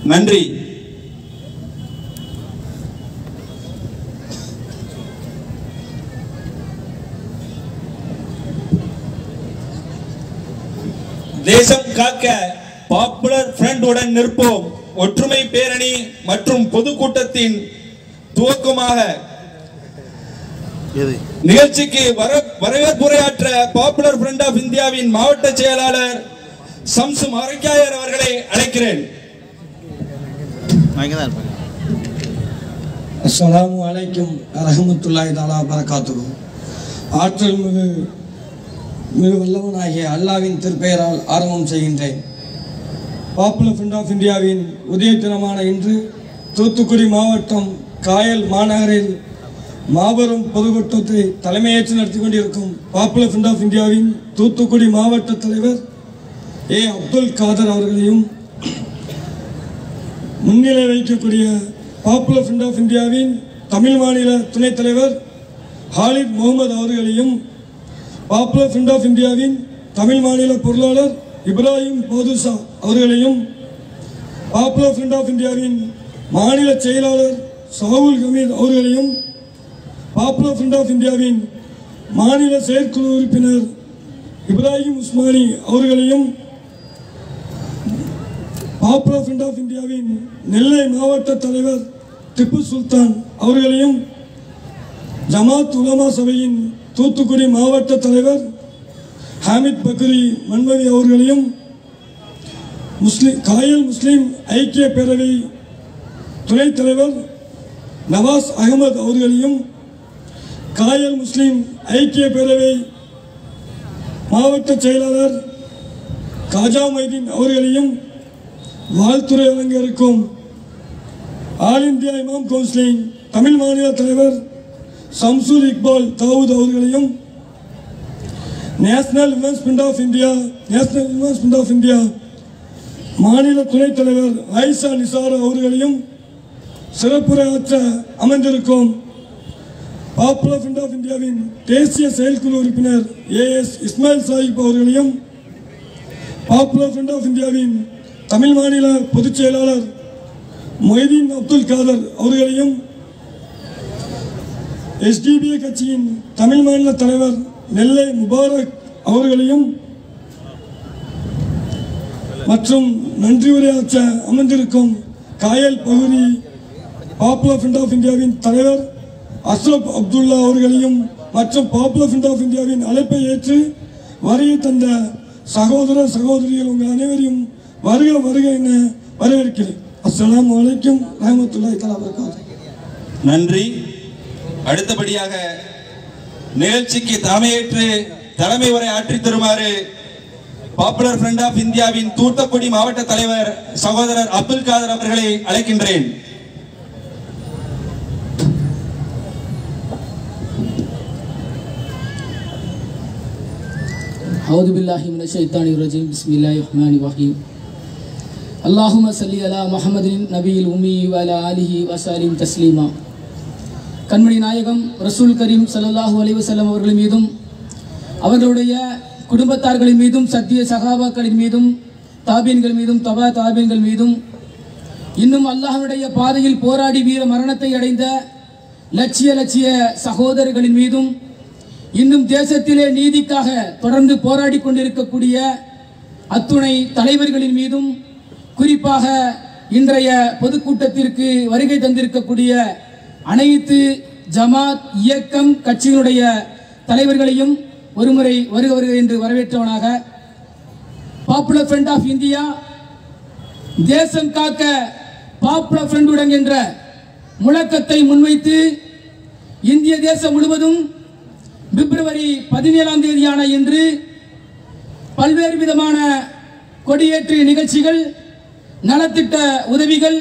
நன்றி தேசம் காக்க பாப்புலர் ஃப்ரண்ட் உடன் நிற்போம் ஒற்றுமை பேரணி மற்றும் பொதுக்கூட்டத்தின் துவக்கமாக எது நிகழ்ச்சிக்கு வர வரவேற்புரையாற்ற பாப்புலர் ஃப்ரண்ட் ஆஃப் இந்தியாவின் மாவட்ட செயலாளர் சம்சு மரைக்காயர் அவர்களை அழைக்கிறேன் நான் இங்கே தான் இருப்பேன் அஸ்ஸலாமு அலைக்கும் ரஹமத்துல்லாஹி தாலா பரகாத்துகு ஆற்றல் மிகு மிகு வல்லவனாகிய அல்லாவின் திருப்பெயரால் ஆரம்பம் செய்கின்றேன் பாப்புலர் ஃப்ரண்ட் ஆஃப் இந்தியாவின் உதய தினமான இன்று தூத்துக்குடி மாவட்டம் காயல் மாநகரில் மாபெரும் பொதுக்கூட்டத்தை தலைமையேற்று நடத்தி கொண்டிருக்கும் பாப்புலர் ஃப்ரண்ட் ஆஃப் இந்தியாவின் தூத்துக்குடி மாவட்ட தலைவர் ஏ அப்துல் காதர் அவர்களையும் முன்னிலை வைக்கக்கூடிய பாப்புலர் ஃப்ரண்ட் ஆஃப் இந்தியாவின் தமிழ் மாநில துணைத் தலைவர் ஹாலித் முகமது அவர்களையும் பாப்புலர் ஃப்ரண்ட் ஆஃப் இந்தியாவின் தமிழ் மாநில பொருளாளர் இப்ராஹிம் போதுசா அவர்களையும் பாப்புலர் ஃப்ரண்ட் ஆஃப் இந்தியாவின் மாநில செயலாளர் சாகுல் ஹமீத் அவர்களையும் பாப்புலர் ஃப்ரண்ட் ஆஃப் இந்தியாவின் மாநில செயற்குழு உறுப்பினர் இப்ராஹிம் உஸ்மானி அவர்களையும் பாப்புலர் ஃப்ரண்ட் ஆஃப் இந்தியாவின் நெல்லை மாவட்ட தலைவர் திப்பு சுல்தான் அவர்களையும் ஜமாத் உலமா சபையின் தூத்துக்குடி மாவட்ட தலைவர் ஹாமித் பக்ரி மன்மதி அவர்களையும் முஸ்லிம் காயல் முஸ்லிம் ஐக்கிய பேரவை துணைத் தலைவர் நவாஸ் அகமது அவர்களையும் காயல் முஸ்லிம் ஐக்கிய பேரவை மாவட்ட செயலாளர் காஜா மைதீன் அவர்களையும் வாழ்த்துறை வழங்க இருக்கும் all India imam counselling Tamil மாநில தலைவர் சம்சூல் இக்பால் தாவூத் அவர்களையும் national women's front of India national women's front of India மாநில துணைத் தலைவர் ஆயிஷா நிசார் அவர்களையும் சிறப்புரையாற்ற அமைந்திருக்கும் பாப்புலர் ஃப்ரண்ட் ஆஃப் இந்தியாவின் தேசிய செயற்குழு உறுப்பினர் ஏஎஸ் இஸ்மாயில் சாஹிப் அவர்களையும் பாப்புலர் ஃப்ரண்ட் ஆஃப் இந்தியாவின் தமிழ் மாநில பொதுச் செயலாளர் மொய்தீன் அப்துல் காதர் அவர்களையும் எஸ்டிபிஐ கட்சியின் தமிழ் மாநில தலைவர் நெல்லை முபாரக் அவர்களையும் மற்றும் நன்றி உரையாற்ற அமர்ந்திருக்கும் காயல் பகுதி பாப்புலர் ஃப்ரண்ட் ஆஃப் இந்தியாவின் தலைவர் அஸ்ரப் அப்துல்லா அவர்களையும் மற்றும் பாப்புலர் ஃப்ரண்ட் ஆஃப் இந்தியாவின் அழைப்பை ஏற்று வருகை தந்த சகோதர சகோதரிகள் உங்கள் அனைவரையும் வருக வருக என வரவேற்கிறேன் அஸ்ஸலாமு அலைக்கும் ரஹமத்துல்லாஹி தஆலா வபரகாத்துஹு நன்றி அடுத்தபடியாக நிகழ்ச்சிக்கு தலைமையேற்று தலைமை உரை ஆற்றி தருமாறு பாப்புலர் ஃப்ரண்ட் ஆஃப் இந்தியாவின் தூத்துக்குடி மாவட்ட தலைவர் சகோதரர் அப்துல் காதர் அவர்களை அழைக்கின்றேன் أعوذ بالله من الشيطان الرجيم بسم الله الرحمن الرحيم اللهم صل على محمد النبي الأمي وعلى آله وسلم تسليما கண்மணி நாயகம் ரசூல் கரீம் ஸல்லல்லாஹு அலைஹி வஸல்லம் அவர்கள் மீதும் அவர்களுடைய குடும்பத்தார்களின் மீதும் சத்திய சகாபாக்களின் மீதும் தாபீன்கள் மீதும் தபா தாபீன்கள் மீதும் இன்னும் அல்லாஹ்வுடைய பாதையில் போராடி வீர மரணத்தை அடைந்த லட்சிய லட்சிய சகோதரர்களின் மீதும் இன்னும் தேசத்திலே நீதிக்காக தொடர்ந்து போராடி கொண்டிருக்கக்கூடிய அத்துணை தலைவர்களின் மீதும் குறிப்பாக இன்றைய பொதுக்கூட்டத்திற்கு வருகை தந்திருக்கக்கூடிய அனைத்து ஜமாத் இயக்கம் கட்சியினுடைய தலைவர்களையும் ஒருமுறை வருக வருக என்று வரவேற்றவனாக பாப்புலர் ஃப்ரண்ட் ஆஃப் இந்தியா தேசம் காக்க பாப்புலர் ஃப்ரண்டுடன் என்ற முழக்கத்தை முன்வைத்து இந்திய தேசம் முழுவதும் பிப்ரவரி பதினேழாம் தேதியான இன்று பல்வேறு விதமான கொடியேற்று நிகழ்ச்சிகள் நலத்திட்ட உதவிகள்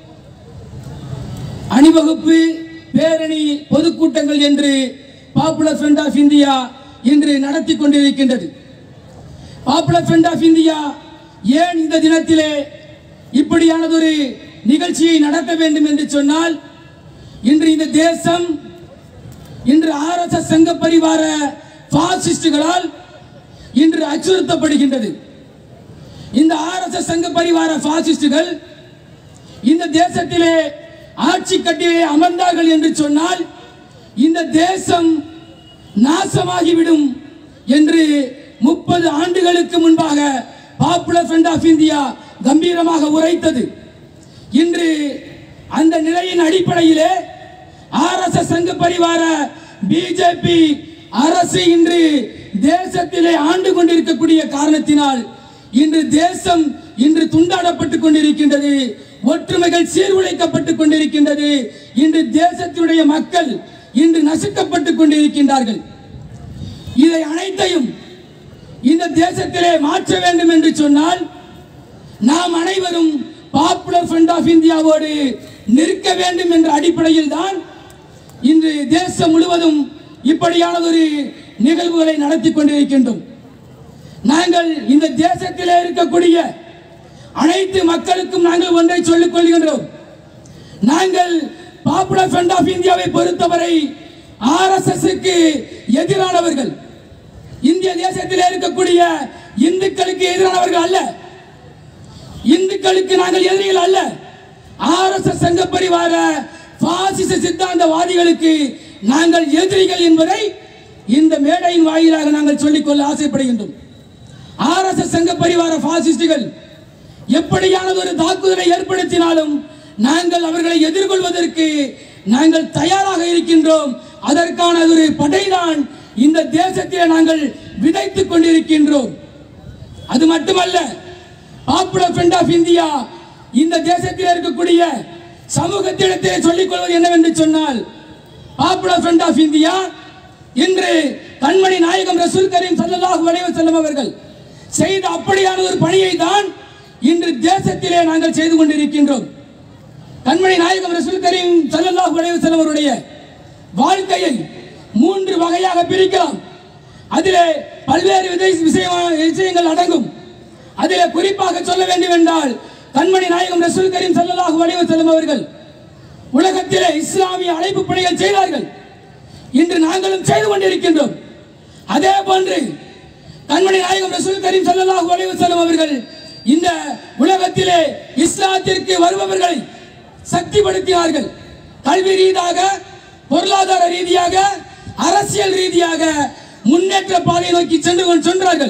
அணிவகுப்பு பேரணி பொதுக்கூட்டங்கள் என்று பாப்புலர் ஃப்ரண்ட் ஆஃப் இந்தியா இன்று நடத்தி கொண்டிருக்கின்றது பாப்புலர் ஃப்ரண்ட் ஆஃப் இந்தியா ஏன் இந்த தினத்திலே இப்படியானதொரு நிகழ்ச்சியை நடத்த வேண்டும் என்று சொன்னால் இன்று இந்த தேசம் இன்று ஆர்எஸ்எஸ் சங்க பரிவார பாசிஸ்டுகளால் இன்று அச்சுறுத்தப்படுகின்றது இந்த ஆர்எஸ்எஸ் சங்க பரிவார பாசிஸ்டுகள் இந்த தேசத்திலே ஆட்சி கட்டிலே அமர்ந்தார்கள் என்று சொன்னால் இந்த தேசம் நாசமாகிவிடும் என்று முப்பது ஆண்டுகளுக்கு முன்பாக பாப்புலர் ஃப்ரண்ட் ஆஃப் இந்தியா கம்பீரமாக உரைத்தது இன்று அந்த நிலையின் அடிப்படையிலே ஆர்எஸ்எஸ் சங்க பரிவார பிஜேபி அரசு இன்று தேசத்திலே ஆண்டு கொண்டிருக்கக்கூடிய காரணத்தினால் இன்று தேசம் இன்று துண்டாடப்பட்டுக் கொண்டிருக்கின்றது ஒற்றுமைகள் சீர்குலைக்கப்பட்டுக் கொண்டிருக்கின்றது இன்று தேசத்தினுடைய மக்கள் இன்று நசுக்கப்பட்டுக் கொண்டிருக்கின்றார்கள் இதை அனைத்தையும் இந்த தேசத்திலே மாற்ற வேண்டும் என்று சொன்னால் நாம் அனைவரும் பாப்புலர் ஃப்ரண்ட் ஆஃப் இந்தியாவோடு நிற்க வேண்டும் என்ற அடிப்படையில் தான் இன்று தேசம் முழுவதும் இப்படியானதொரு நிகழ்வுகளை நடத்தி கொண்டிருக்கின்றோம் நாங்கள் இந்த தேசத்திலே இருக்கக்கூடிய அனைத்து மக்களுக்கும் நாங்கள் ஒன்றை சொல்லிக் கொள்கின்றோம் நாங்கள் பாப்புலர் ஃப்ரண்ட் ஆஃப் இந்தியாவை பொறுத்தவரை ஆர்எஸ்எஸ்க்கு எதிரானவர்கள் இந்திய தேசத்தில் இருக்கக்கூடிய இந்துக்களுக்கு எதிரானவர்கள் அல்ல இந்துக்களுக்கு நாங்கள் எதிரிகள் அல்ல ஆர்எஸ்எஸ் சங்க பரிவார பாசிச சித்தாந்தவாதிகளுக்கு நாங்கள் எதிரிகள் என்பதை இந்த மேடையின் வாயிலாக நாங்கள் சொல்லிக்கொள்ள ஆசைப்படுகின்றோம் ஆர்எஸ்எஸ் சங்க பரிவார பாசிஸ்டுகள் எப்படியானது ஒரு தாக்குதலை ஏற்படுத்தினாலும் நாங்கள் அவர்களை எதிர்கொள்வதற்கு நாங்கள் தயாராக இருக்கின்றோம் அதற்கான ஒரு படைதான் இந்த தேசத்திலே நாங்கள் விதைத்துக் கொண்டிருக்கின்றோம் அது மட்டுமல்ல பாப்புலர் ஃப்ரண்ட் ஆஃப் இந்தியா இந்த தேசத்தில் இருக்கக்கூடிய சமூகத்திடத்திலே சொல்லிக் கொள்வது என்னவென்று சொன்னால் பாப்புலர் ஃப்ரண்ட் ஆஃப் இந்தியா இன்று கண்மணி நாயகம் ரசூல் கரீம் ஸல்லல்லாஹு அலைஹி வஸல்லம் அவர்கள் செய்த அப்படியான ஒரு பணியை தான் இன்று தேசத்திலே நாங்கள் செய்து கொண்டிருக்கின்றோம் கண்மணி நாயகம் ரசூல் கரீம் ஸல்லல்லாஹு அலைஹி வஸல்லம் அவருடைய வாழ்க்கையை மூன்று வகையாக பிரிக்கலாம் அதிலே பல்வேறு விதை- விஷயமா- விஷயங்கள் அடங்கும் அதிலே குறிப்பாக சொல்ல வேண்டும் என்றால் கண்மணி நாயகம் ரசூல் கரீம் ஸல்லல்லாஹு அலைஹி வஸல்லம் அவர்கள் உலகத்திலே இஸ்லாமிய அழைப்பு பணிகள் செய்தார்கள் இன்று நாங்களும் செய்து கொண்டிருக்கின்றோம் அதே போன்று கண்மணி நாயகம் ரசூல் கரீம் ஸல்லல்லாஹு அலைஹி வஸல்லம் அவர்கள் இந்த உலகத்திலே இஸ்லாத்திற்கு வருபவர்களை சக்திப்படுத்தினார்கள் கல்வி ரீதியாக பொருளாதார ரீதியாக அரசியல் ரீதியாக முன்னேற்ற பாதையை நோக்கி சென்று கொண்டு சென்றார்கள்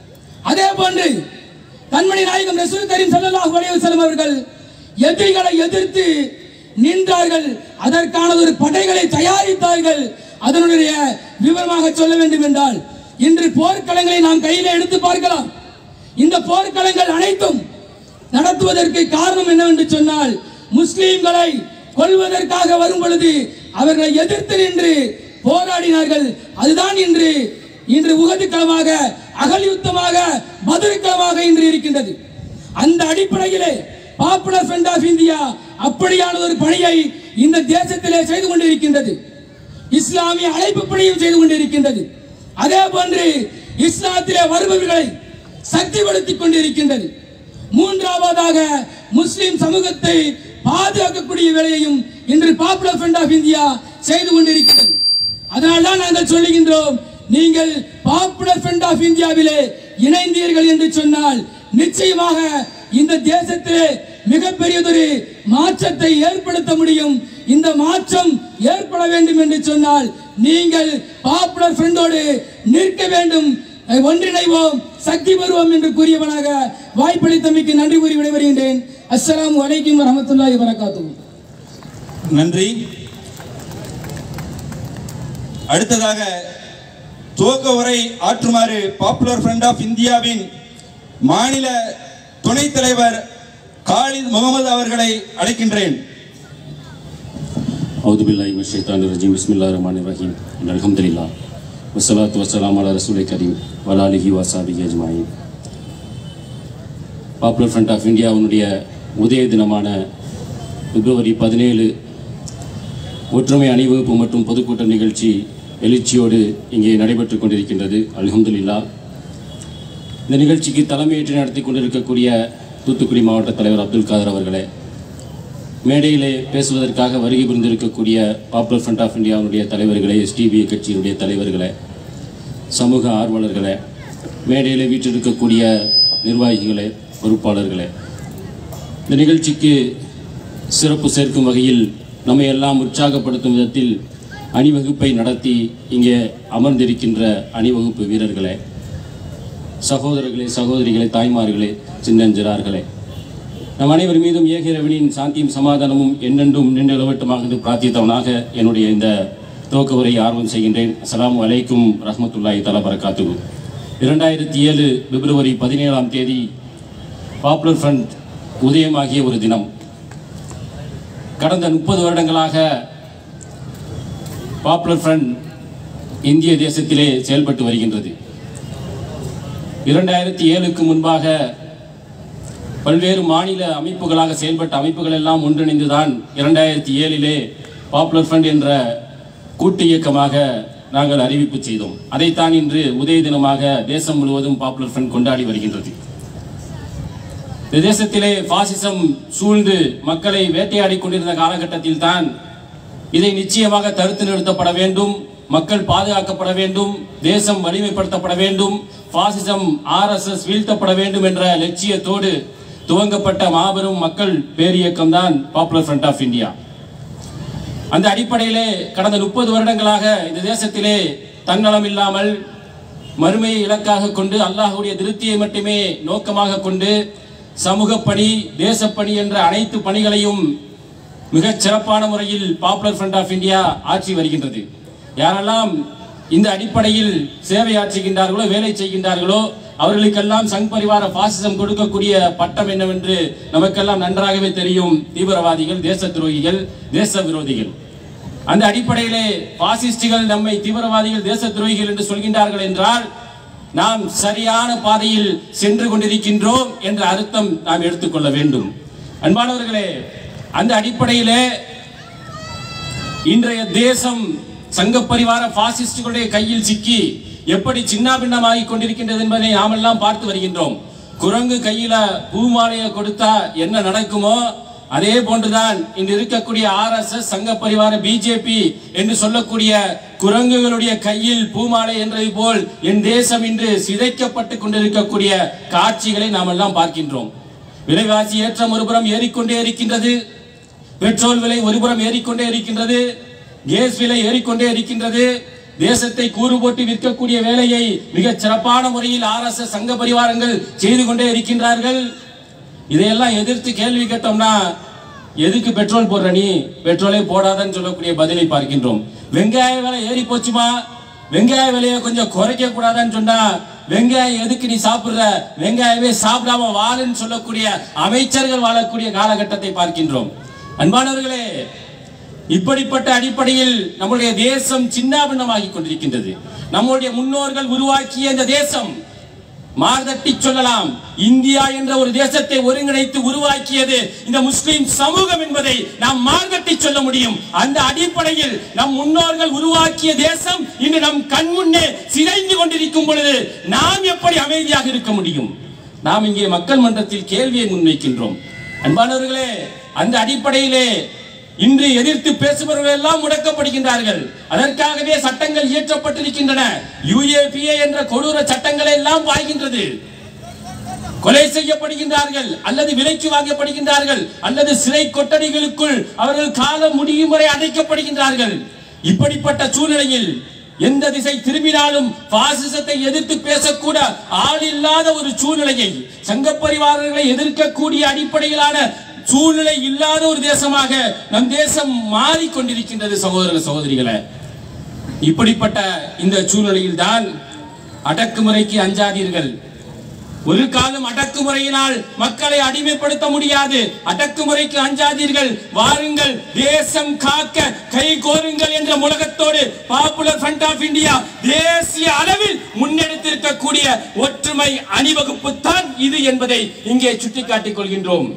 அதே போன்று கண்மணி நாயகம் ரசூல் கரீம் ஸல்லல்லாஹு அலைஹி வஸல்லம் அவர்கள் எதிரிகளை எதிர்த்து நின்றார்கள் அதற்கான ஒரு படைகளை தயாரித்தார்கள் அதனுடைய விவரமாக சொல்ல வேண்டும் என்றால் இன்று போர்க்களங்களை நாம் கையில எடுத்து பார்க்கலாம் இந்த போர்க்களங்கள் அனைத்தும் நடத்துவதற்கு காரணம் என்னவென்று சொன்னால் முஸ்லிம்களை கொல்வதற்காக வரும் பொழுது அவர்களை எதிர்த்து நின்று போராடினார்கள் அதுதான் இன்று இன்று உகது களமாக அகல் யுத்தமாக பதில் களமாக இன்று இருக்கின்றது அந்த அடிப்படையிலே பாப்புலர் ஃப்ரண்ட் ஆஃப் இந்தியா அப்படியான ஒரு பணியை இந்த தேசத்திலே செய்து கொண்டிருக்கின்றது இஸ்லாமிய அழைப்பு பணியும் செய்து கொண்டிருக்கின்றது அதே போன்று இஸ்லாத்திலே வருபவர்களை சக்திப்படுத்திக் கொண்டிருக்கின்றது மூன்றாவதாக முஸ்லிம் சமூகத்தை பாதுகாக்கக்கூடிய வேலையையும் இன்று பாப்புலர் ஃப்ரண்ட் ஆஃப் இந்தியா செய்து கொண்டிருக்கிறது அதனால்தான் நாங்கள் சொல்லுகின்றோம் நீங்கள் பாப்புலர் ஃப்ரண்ட் ஆஃப் இந்தியாவிலே இணைந்தீர்கள் என்று சொன்னால் நிச்சயமாக இந்த தேசத்திலே மிகப்பெரியதொரு மாற்றத்தை ஏற்படுத்த முடியும் இந்த மாற்றம் ஏற்பட வேண்டும் என்று சொன்னால் நீங்கள் பாப்புலர் ஃப்ரண்டோடு நிற்க வேண்டும் ஒன்றிணைவோம் சக்தி பெறுவோம் என்று கூறியவனாக வாய்ப்பளித்தமைக்கு நன்றி கூறி விடைபெறுகின்றேன் அஸ்ஸலாமு அலைக்கும் வரஹ்மத்துல்லாஹி வரகாத்துஹு நன்றி அடுத்ததாக துவக்க உரை ஆற்றுமாறு பாப்புலர் ஃப்ரண்ட் ஆஃப் இந்தியாவின் மாநில துணைத் தலைவர் காலித் முகமது அவர்களை அழைக்கின்றேன் أعوذ بالله من الشيطان الرجيم بسم الله الرحمن الرحيم إن الحمد لله والصلاة والسلام على رسول الكريم وعلى آله وصحبه أجمعين பாப்புலர் ஃப்ரண்ட் ஆஃப் இந்தியாவினுடைய உதய தினமான பிப்ரவரி பதினேழு ஒற்றுமை அணிவகுப்பு மற்றும் பொதுக்கூட்ட நிகழ்ச்சி எழுச்சியோடு இங்கே நடைபெற்றுக் கொண்டிருக்கின்றது அல்ஹம்துலில்லாஹ் இந்த நிகழ்ச்சிக்கு தலைமையேற்று நடத்தி கொண்டிருக்கக்கூடிய தூத்துக்குடி மாவட்ட தலைவர் அப்துல் காதர் அவர்களே மேடையிலே பேசுவதற்காக வருகை புரிந்திருக்கக்கூடிய பாப்புலர் ஃப்ரண்ட் ஆஃப் இந்தியாவுடைய தலைவர்களே எஸ்டிபி கட்சியினுடைய தலைவர்களே சமூக ஆர்வலர்களே மேடையிலே வீற்றிருக்கக்கூடிய நிர்வாகிகளே பொறுப்பாளர்களே இந்த நிகழ்ச்சிக்கு சிறப்பு சேர்க்கும் வகையில் நம்மை எல்லாம் உற்சாகப்படுத்தும் விதத்தில் அணிவகுப்பை நடத்தி இங்கே அமர்ந்திருக்கின்ற அணிவகுப்பு வீரர்களே சகோதரர்களே சகோதரிகளே தாய்மார்களே சின்னஞ்சிறார்களே நம் அனைவர் மீதும் ஏகிரவனின் சாந்தியும் சமாதானமும் என்னென்றும் நின்று நிலவட்டுமாக என்று பிரார்த்தித்தவனாக என்னுடைய இந்த துவக்க உரையை ஆர்வம் செய்கின்றேன் அஸ்ஸலாமு அலைக்கும் ரஹ்மத்துல்லாஹி தலா பரக்காத்துகு இரண்டாயிரத்தி ஏழு பிப்ரவரி பதினேழாம் தேதி பாப்புலர் ஃப்ரண்ட் உதயமாகிய ஒரு தினம் கடந்த முப்பது வருடங்களாக பாப்புலர் ஃப்ரண்ட் இந்திய தேசத்திலே செயல்பட்டு வருகின்றது இரண்டாயிரத்தி ஏழுக்கு முன்பாக பல்வேறு மாநில அமைப்புகளாக செயல்பட்ட அமைப்புகள் எல்லாம் ஒன்றிணைந்துதான் இரண்டாயிரத்தி ஏழிலே பாப்புலர் ஃப்ரண்ட் என்ற கூட்டு இயக்கமாக நாங்கள் அறிவிப்பு செய்தோம் அதைத்தான் இன்று உதய தினமாக தேசம் முழுவதும் பாப்புலர் ஃப்ரண்ட் கொண்டாடி வருகின்றது இந்த தேசத்திலே பாசிசம் சூழ்ந்து மக்களை வேட்டையாடி கொண்டிருந்த காலகட்டத்தில் தான் இதை நிச்சயமாக தடுத்து நிறுத்தப்பட வேண்டும் மக்கள் பாதுகாக்கப்பட வேண்டும் தேசம் வலிமைப்படுத்தப்பட வேண்டும் பாசிசம் ஆர்எஸ்எஸ் வீழ்த்தப்பட வேண்டும் என்ற லட்சியத்தோடு துவங்கப்பட்ட மாபெரும் மக்கள் பேரியக்கம் தான் பாப்புலர் ஃப்ரண்ட் ஆஃப் இந்தியா அந்த அடிப்படையிலே கடந்த முப்பது வருடங்களாக இந்த தேசத்திலே தன்னலம் இல்லாமல் மறுமையை இலக்காக கொண்டு அல்லாஹ்வுடைய திருப்தியை மட்டுமே நோக்கமாக கொண்டு சமூக பணி தேசப்பணி என்ற அனைத்து பணிகளையும் மிகச் சிறப்பான முறையில் பாப்புலர் ஃப்ரண்ட் ஆஃப் இந்தியா ஆட்சி வருகின்றது யாரெல்லாம் இந்த அடிப்படையில் சேவை ஆற்றுகின்றார்களோ வேலை செய்கின்றார்களோ அவர்களுக்கெல்லாம் சங் பரிவார பாசிசம் கொடுக்கக்கூடிய பட்டம் என்னவென்று நமக்கெல்லாம் நன்றாகவே தெரியும் தீவிரவாதிகள் தேச துரோகிகள் தேச விரோதிகள் அந்த அடிப்படையிலே பாசிஸ்டுகள் நம்மை தீவிரவாதிகள் தேச துரோகிகள் என்று சொல்கின்றார்கள் என்றால் நாம் சரியான பாதையில் சென்று கொண்டிருக்கின்றோம் என்ற அர்த்தம் நாம் எடுத்துக்கொள்ள வேண்டும் அன்பானவர்களே அந்த அடிப்படையிலே இன்றைய தேசம் சங்க பரிவார பாசிஸ்டுகளுடைய கையில் சிக்கி எப்படி சின்னாபின்னமாகி கொண்டிருக்கின்றது என்பதை நாமெல்லாம் பார்த்து வருகின்றோம் குரங்கு கையில பூமாலையை கொடுத்தா என்ன நடக்குமோ அதே போன்றுதான் இன்று இருக்கக்கூடிய ஆர்எஸ்எஸ் சங்க பரிவார பிஜேபி என்று சொல்லக்கூடிய குரங்குகளுடைய கையில் பூமாலை என்றது போல் என் தேசம் இன்று சிதைக்கப்பட்டு கொண்டிருக்கக்கூடிய காட்சிகளை நாம் எல்லாம் பார்க்கின்றோம் விலைவாசி ஏற்றம் ஒருபுறம் ஏறிக்கொண்டே இருக்கின்றது பெட்ரோல் விலை ஒருபுறம் ஏறிக்கொண்டே இருக்கின்றது கேஸ் விலை ஏறிக்கொண்டே இருக்கின்றது தேசத்தை கூறு போட்டு விற்கக்கூடிய வேலையை மிக சிறப்பான முறையில் ஆர்எஸ்எஸ் சங்க பரிவாரங்கள் செய்து கொண்டே இருக்கின்றார்கள் இதையெல்லாம் எதிர்த்து கேள்வி கேட்டோம்னா எதுக்கு பெட்ரோல் போடுற நீ பெட்ரோலே போடாதன்னு சொல்லக்கூடிய பதிலை பார்க்கின்றோம் வெங்காய விலை ஏறி போச்சுமா வெங்காய விலையை கொஞ்சம் குறைக்க கூடாதான்னு சொன்னா வெங்காயம் எதுக்கு நீ சாப்பிடுற வெங்காயமே சாப்பிடாம வாழுன்னு சொல்லக்கூடிய அமைச்சர்கள் வாழக்கூடிய காலகட்டத்தை பார்க்கின்றோம் அன்பானவர்களே இப்படிப்பட்ட அடிப்படையில் நம்முடைய தேசம் சின்னாபின்னமாகி கொண்டிருக்கின்றது நம்முடைய முன்னோர்கள் உருவாக்கிய இந்த தேசம் மார்தட்டி சொல்லலாம் இந்தியா என்ற ஒரு தேசத்தை ஒருங்கிணைத்து உருவாக்கியது இந்த முஸ்லிம் சமூகம் என்பதை நாம் மார்தட்டி சொல்ல முடியும் அந்த அடிப்படையில் நம் முன்னோர்கள் உருவாக்கிய தேசம் இன்று நம் கண் முன்னே சிதைந்து கொண்டிருக்கும் பொழுது நாம் எப்படி அமைதியாக இருக்க முடியும் நாம் இங்கே மக்கள் மன்றத்தில் கேள்வியை முன்வைக்கின்றோம் அன்பானவர்களே அந்த அடிப்படையிலே இன்று எதிர்த்து பேசுபவர்கள் எல்லாம் முடக்கப்படுகின்றார்கள் அதற்காகவே சட்டங்கள் இயற்றப்பட்டிருக்கின்றன யுஏபிஏ என்ற கொடூர சட்டங்கள் எல்லாம் பாய்கின்றது கொலை செய்யப்படுகின்றார்கள் அல்லது விலைக்கு வாங்கப்படுகின்றார்கள் அல்லது சிறை கொட்டடிகளுக்குள் அவர்கள் காலம் முடியும் வரை அடைக்கப்படுகின்றார்கள் இப்படிப்பட்ட சூழ்நிலையில் எந்த திசை திரும்பினாலும் பாசிசத்தை எதிர்த்து பேசக்கூட ஆள் இல்லாத ஒரு சூழ்நிலையை சங்க பரிவாரர்களை எதிர்க்கக்கூடிய அடிப்படையிலான சூழ்நிலை இல்லாத ஒரு தேசமாக நம் தேசம் மாறிக்கொண்டிருக்கின்றது சகோதர சகோதரிகளே இப்படிப்பட்ட இந்த சூழ்நிலையில் தான் அடக்குமுறைக்கு அஞ்சாதீர்கள் ஒரு காலம் அடக்குமுறையினால் மக்களை அடிமைப்படுத்த முடியாது அடக்குமுறைக்கு அஞ்சாதீர்கள் வாருங்கள் தேசம் காக்க கை கோருங்கள் என்ற முழக்கத்தோடு பாப்புலர் ஃப்ரண்ட் ஆஃப் இந்தியா தேசிய அளவில் முன்னெடுத்திருக்கக்கூடிய ஒற்றுமை அணிவகுப்பு தான் இது என்பதை இங்கே சுட்டிக்காட்டிக் கொள்கின்றோம்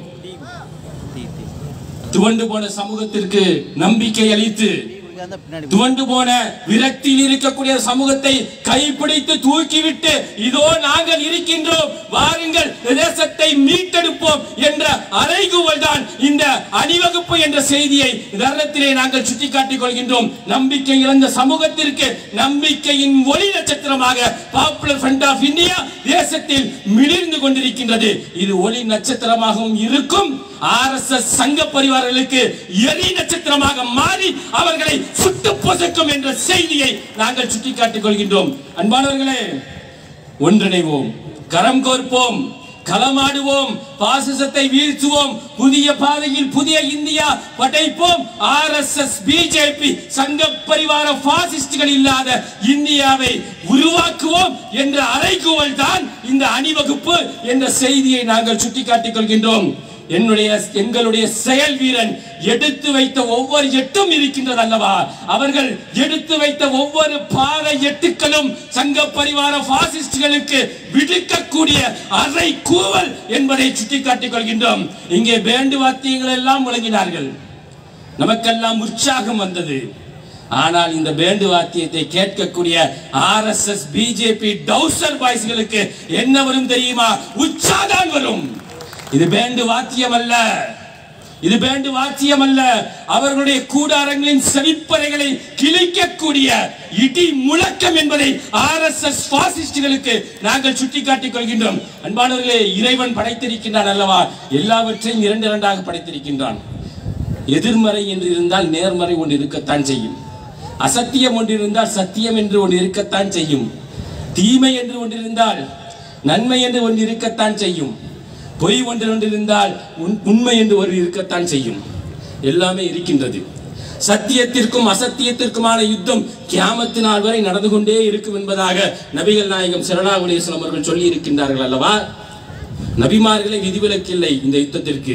துவண்டு போன சமூகத்திற்கு நம்பிக்கை அளித்து அந்த பின்னாடி துவண்டு போன விரக்தியில் இருக்கக்கூடிய சமூகத்தை கைப்பிடித்து தூக்கிவிட்டு இதோ நாங்கள் இருக்கின்றோம் வாருங்கள் இந்த தேசத்தை மீட்டெடுப்போம் என்ற அறைகூவல் தான் இந்த அணிவகுப்பு என்ற செய்தியை தருணத்திலே நாங்கள் சுட்டிக்காட்டிக் கொள்கின்றோம் நம்பிக்கை இழந்த சமூகத்திற்கு நம்பிக்கையின் ஒளி நட்சத்திரமாக பாப்புலர் ஃப்ரண்ட் ஆஃப் இந்தியா தேசத்தில் மிளிர்ந்து கொண்டிருக்கின்றது இது ஒளி நட்சத்திரமாகவும் இருக்கும் ஆர்எஸ்எஸ் சங்க பரிவாரர்களுக்கு எரி நட்சத்திரமாக மாறி அவர்களை சுட்டு பொசுக்கும் என்ற செய்தியை நாங்கள் சுட்டிக்காட்டிக் கொள்கின்றோம் அன்பானவர்களே ஒன்றிணைவோம் கரம் கோர்ப்போம் களமாடுவோம் பாசிசத்தை வீழ்த்துவோம் புதிய பாதையில் புதிய இந்தியா படைப்போம் ஆர் எஸ் எஸ் பிஜேபி சங்க பரிவார பாசிஸ்டுகள் இல்லாத இந்தியாவை உருவாக்குவோம் என்ற அறைகூவல் தான் இந்த அணிவகுப்பு என்ற செய்தியை நாங்கள் சுட்டிக்காட்டிக் கொள்கின்றோம் என்னுடைய எங்களுடைய செயல் வீரன் எடுத்து வைத்த ஒவ்வொரு எட்டும் இருக்கின்றது அல்லவா அவர்கள் எடுத்து வைத்த ஒவ்வொரு பாத எட்டுக்களும் சங்க பரிவார பாசிஸ்டுகளுக்கு விடுக்கக்கூடிய அறை கூவல் என்பதை சுட்டிக்காட்டிக் கொள்கின்றோம் இங்கே பேண்டு வாத்தியங்கள் எல்லாம் முழங்கினார்கள் நமக்கெல்லாம் உற்சாகம் வந்தது ஆனால் இந்த பேண்டு வாத்தியத்தை கேட்கக்கூடிய ஆர் எஸ் எஸ் பிஜேபி டவுசர் பாய்ஸ்களுக்கு என்ன வரும் தெரியுமா உற்சாகம் வரும் இது பேண்டு வாத்தியம் அல்ல இது பேண்டு வாத்தியம் அல்ல அவர்களுடைய கூடாரங்களின் செவிப்பறைகளை கிழிக்கக்கூடிய இடி முழக்கம் என்பதை ஆர் எஸ் எஸ் பாசிஸ்டுகளுக்கு நாங்கள் சுட்டிக்காட்டிக் கொள்கின்றோம் அன்பானவர்களே இறைவன் படைத்திருக்கின்றான் அல்லவா எல்லாவற்றையும் இரண்டு இரண்டாக படைத்திருக்கின்றான் எதிர்மறை என்று இருந்தால் நேர்மறை ஒன்று இருக்கத்தான் செய்யும் அசத்தியம் ஒன்று இருந்தால் சத்தியம் என்று ஒன்று இருக்கத்தான் செய்யும் தீமை என்று ஒன்று இருந்தால் நன்மை என்று ஒன்று இருக்கத்தான் செய்யும் பொய் ஒன்று ஒன்று இருந்தால் உண்- உண்மை என்று ஒரு இருக்கத்தான் செய்யும் எல்லாமே இருக்கின்றது சத்தியத்திற்கும் அசத்தியத்திற்குமான யுத்தம் கியாமத்து நாள் வரை நடந்து கொண்டே இருக்கும் என்பதாக நபிகள் நாயகம் சரணா அலிஸ்லாம் அவர்கள் சொல்லி இருக்கின்றார்கள் அல்லவா நபிமார்களை விதிவிலக்கில்லை இந்த யுத்தத்திற்கு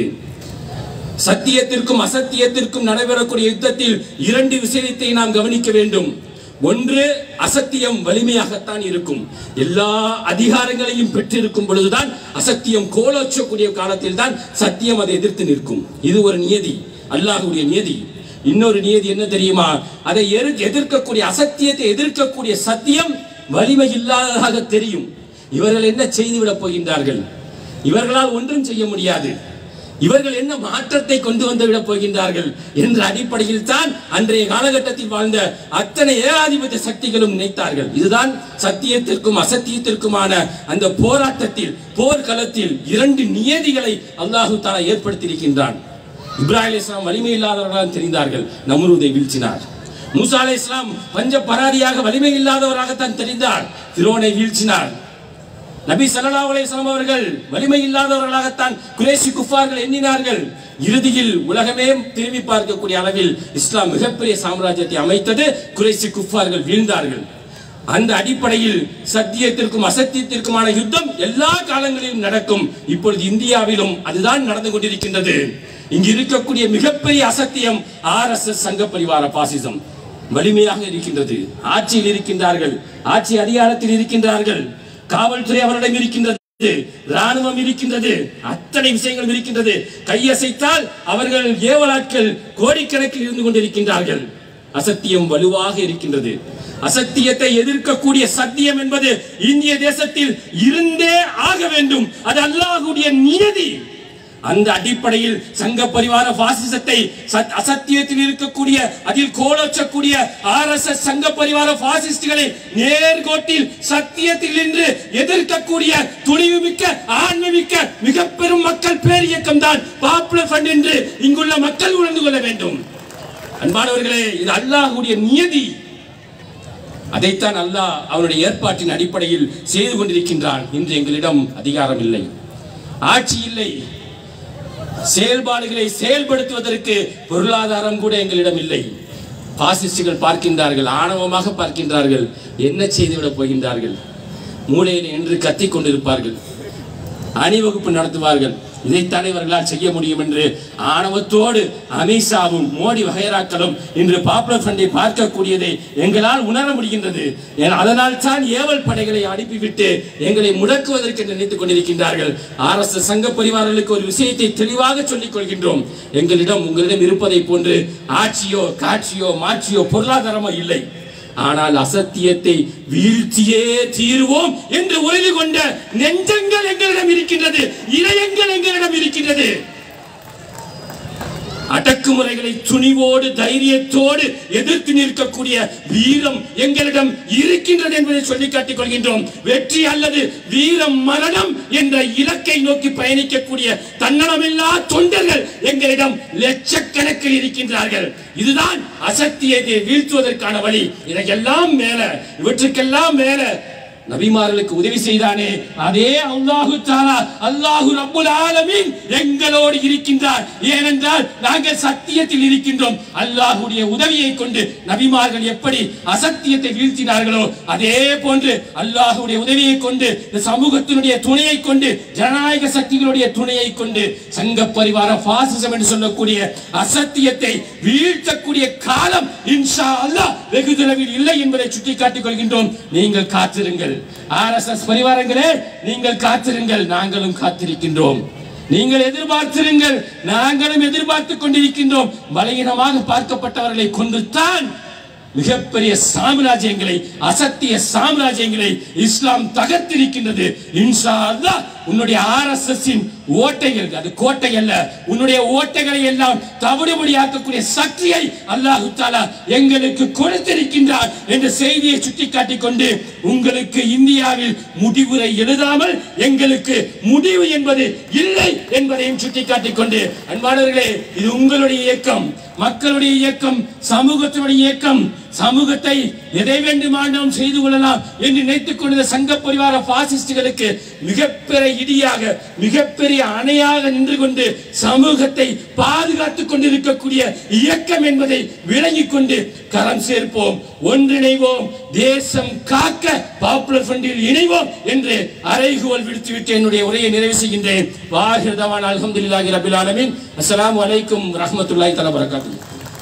சத்தியத்திற்கும் அசத்தியத்திற்கும் நடைபெறக்கூடிய யுத்தத்தில் இரண்டு விஷயத்தை நாம் கவனிக்க வேண்டும் ஒன்று அசத்தியம் வலிமையாகத்தான் இருக்கும் எல்லா அதிகாரங்களையும் பெற்றிருக்கும் பொழுதுதான் அசத்தியம் கோலோச்சக்கூடிய காலத்தில் தான் சத்தியம் அதை எதிர்த்து நிற்கும் இது ஒரு நியதி அல்லாஹ்வுடைய நியதி இன்னொரு நியதி என்ன தெரியுமா அதை எரு- எதிர்க்கக்கூடிய அசத்தியத்தை எதிர்க்கக்கூடிய சத்தியம் வலிமை இல்லாததாக தெரியும் இவர்கள் என்ன செய்துவிடப் போகின்றார்கள் இவர்களால் ஒன்றும் செய்ய முடியாது இவர்கள் என்ன மாற்றத்தை கொண்டு வந்து விட போகின்றார்கள் என்ற அடிப்படையில் தான் அன்றைய காலகட்டத்தில் வாழ்ந்த அத்தனை ஏகாதிபத்திய சக்திகளும் நினைத்தார்கள் இதுதான் சத்தியத்திற்கும் அசத்தியத்திற்குமான அந்த போராட்டத்தில் போர்க்களத்தில் இரண்டு நியதிகளை அல்லாஹு தாலா ஏற்படுத்தியிருக்கின்றான் இப்ராஹிம் அலைஹிஸ்ஸலாம் வலிமை இல்லாதவர்களாக தெரிந்தார்கள் நம்ரூதை வீழ்த்தினார் மூசா அலை இஸ்லாம் பஞ்ச பராதியாக வலிமை இல்லாதவராகத்தான் தெரிந்தார் திரோனை வீழ்த்தினார் நபி ஸல்லல்லாஹு அலைஹி வஸல்லம் அவர்கள் வலிமை இல்லாதவர்களாகத்தான் குறைஷி குஃபார்கள் எண்ணினார்கள் இறுதியில் உலகமே திரும்பி பார்க்கக்கூடிய அளவில் இஸ்லாம் மிகப்பெரிய சாம்ராஜ்யத்தை அமைத்தது குறைஷி குஃபார்கள் வீழ்ந்தார்கள் அந்த அடிப்படையில் சத்தியத்திற்கும் அசத்தியத்திற்குமான யுத்தம் எல்லா காலங்களிலும் நடக்கும் இப்பொழுது இந்தியாவிலும் அதுதான் நடந்து கொண்டிருக்கின்றது இங்கு இருக்கக்கூடிய மிகப்பெரிய அசத்தியம் ஆர்எஸ்எஸ் சங்க பரிவார பாசிசம் வலிமையாக இருக்கின்றது ஆட்சியில் இருக்கின்றார்கள் ஆட்சி அதிகாரத்தில் இருக்கின்றார்கள் காவல்துறை அவரிடம் இருக்கின்றது ராணுவம் இருக்கின்றது அத்தனை விஷயங்களும் இருக்கின்றது கையசைத்தால் அவர்கள் ஏவலாட்கள் கோடிக்கணக்கில் இருந்து கொண்டிருக்கின்றார்கள் அசத்தியம் வலுவாக இருக்கின்றது அசத்தியத்தை எதிர்க்கக்கூடிய சத்தியம் என்பது இந்திய தேசத்தில் இருந்தே ஆக வேண்டும் அது அல்லாஹ்வுடைய நியதி அந்த அடிப்படையில் சங்க பரிவார பாசிசத்தை சத்- அசத்தியத்தில் இருக்கக்கூடிய அதில் கோலோச்சக்கூடிய ஆர் எஸ் எஸ் சங்க பரிவார பாசிஸ்டுகளை நேர்கோட்டில் சத்தியத்தில் நின்று எதிர்க்கக்கூடிய துணிவு மிக்க ஆண்மை மிக்க மிக பெரும் மக்கள் பேரியக்கம் தான் பாப்புலர் ஃபண்ட் என்று இங்குள்ள மக்கள் உணர்ந்து கொள்ள வேண்டும் அன்பானவர்களே இது அல்லாஹ்வுடைய நியதி அதைத்தான் அல்லாஹ் அவனுடைய ஏற்பாட்டின் அடிப்படையில் செய்து கொண்டிருக்கின்றான் இன்று எங்களிடம் அதிகாரம் இல்லை ஆட்சி இல்லை செயல்பாடுகளை செயல்படுத்துவதற்கு பொருளாதாரம் கூட எங்களிடம் இல்லை பாசிஸ்டுகள் பார்க்கின்றார்கள் ஆணவமாக பார்க்கின்றார்கள் என்ன செய்துவிடப் போகின்றார்கள் மூலையில் என்று கத்திக் கொண்டிருப்பார்கள் அணிவகுப்பு நடத்துவார்கள் இதை தலைவர்களால் செய்ய முடியும் என்று ஆணவத்தோடு அமித்ஷாவும் மோடி வகைராக்களும் இன்று பாப்புலர் ஃபண்டை பார்க்கக்கூடியதை எங்களால் உணர முடிகின்றது ஏன் அதனால் தான் ஏவல் படைகளை அனுப்பிவிட்டு எங்களை முடக்குவதற்கு நினைத்துக் கொண்டிருக்கின்றார்கள் ஆர் சங்க பரிவாரர்களுக்கு ஒரு விஷயத்தை தெளிவாக சொல்லிக் கொள்கின்றோம் எங்களிடம் உங்களிடம் இருப்பதை போன்று ஆட்சியோ காட்சியோ மாட்சியோ பொருளாதாரமோ இல்லை ஆனால் அசத்தியத்தை வீழ்த்தியே தீருவோம் என்று உறுதி கொண்ட நெஞ்சங்கள் எங்களிடம் இருக்கின்றது இதயங்கள் எங்களிடம் இருக்கின்றது அடக்குமுறைகளை துணிவோடு தைரியத்தோடு எதிர்த்து நிற்கக்கூடிய வீரம் எங்களிடம் இருக்கின்றது என்பதை சொல்லி காட்டிக் கொள்கின்றோம் வெற்றி அல்லது வீரம் மரணம் என்ற இலக்கை நோக்கி பயணிக்கக்கூடிய தன்னலமில்லா தொண்டர்கள் எங்களிடம் லட்சக்கணக்கில் இருக்கின்றார்கள் இதுதான் அசக்தியை வீழ்த்துவதற்கான வழி இதையெல்லாம் மேல இவற்றுக்கெல்லாம் மேல நபிமார்களுக்கு உதவி செய்தானே அதே அல்லாஹு தாலா அல்லாஹு ரப்புல் ஆலமீன் எங்களோடு இருக்கின்றார் ஏனென்றால் நாங்கள் சத்தியத்தில் இருக்கின்றோம் அல்லாஹ்வுடைய உதவியை கொண்டு நபிமார்கள் எப்படி அசத்தியத்தை வீழ்த்தினார்களோ அதே போன்று அல்லாஹ்வுடைய உதவியை கொண்டு இந்த சமூகத்தினுடைய துணையை கொண்டு ஜனநாயக சக்திகளுடைய துணையை கொண்டு சங்க பரிவார பாசிசம் என்று சொல்லக்கூடிய அசத்தியத்தை வீழ்த்தக்கூடிய காலம் இன்ஷா அல்லாஹ் வெகு தொலைவில் இல்லை என்பதை சுட்டிக்காட்டிக் கொள்கின்றோம் நீங்கள் காத்திருங்கள் ஆர்எஸ்எஸ் பரிவாரங்களே நீங்கள் காத்திருங்கள் நாங்களும் காத்திருக்கின்றோம் நீங்கள் எதிர்பார்த்திருங்கள் நாங்களும் எதிர்பார்த்துக் கொண்டிருக்கின்றோம் பலகீனமாக பார்க்கப்பட்டவர்களை கொண்டுத்தான் மிகப்பெரிய சாம்ராஜ்யங்களை அசத்திய சாம்ராஜ்யங்களை இஸ்லாம் தகர்த்திருக்கின்றது இன்ஷா அல்லாஹ் உன்னுடைய ஆர்எஸ்எஸ் ஓட்டைகள் அது கோட்டை அல்ல உன்னுடைய ஓட்டைகளை எல்லாம் தவிடுபடியாக்கக்கூடிய சக்தியை அல்லாஹு தாலா எங்களுக்கு கொடுத்திருக்கின்றார் என்ற செய்தியை சுட்டிக்காட்டிக் கொண்டு உங்களுக்கு இந்தியாவில் முடிவுரை எழுதாமல் எங்களுக்கு முடிவு என்பது இல்லை என்பதையும் சுட்டிக்காட்டிக் கொண்டு அன்பானவர்களே இது உங்களுடைய இயக்கம் மக்களுடைய இயக்கம் சமூகத்தினுடைய இயக்கம் சமூகத்தை எதை வேண்டுமானாலும் செய்து கொள்ளலாம் என்று நினைத்துக் கொண்ட சங்க பரிவார பாசிஸ்டுகளுக்கு மிகப்பெரிய இடியாக மிகப்பெரிய அணையாக நின்று கொண்டு சமூகத்தை பாதுகாத்துக் கொண்டிருக்கக்கூடிய இயக்கம் என்பதை விளங்கிக் கொண்டு கரம் சேர்ப்போம் ஒன்றிணைவோம் தேசம் காக்க பாப்புலர் ஃப்ரண்டில் இணைவோம் என்று அறைகூவல் விடுத்துவிட்டு என்னுடைய உரையை நிறைவு செய்கின்றேன் வாஹிரதவான் அல்ஹம்துலில்லாஹி ரபில் ஆலமீன் அஸ்ஸலாமு அலைக்கும் ரஹ்மத்துல்லாஹி தஆலா பரக்காத்துஹு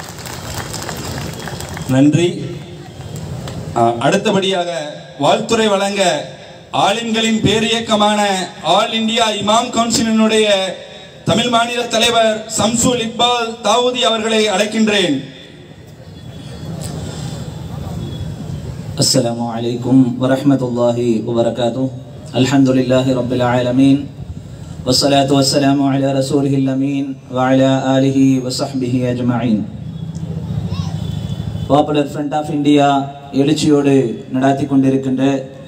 நன்றி அஹ், அடுத்தபடியாக வாழ்த்துறை வழங்க ஆலிம்களின் பேரியக்கமான ஆல் இந்தியா இமாம் கவுன்சிலினுடைய தமிழ் மாநில தலைவர் சம்சுல் இக்பால் தாவூதி அவர்களை அழைக்கின்றேன் السلام عليكم ورحمة الله وبركاته الحمد لله رب العالمين والصلاة والسلام على رسوله الأمين وعلى آله وصحبه أجمعين பாப்புலர் ஃப்ரண்ட் ஆஃப் இந்தியா எழுச்சியோடு நடாத்தி கொண்டிருக்கின்ற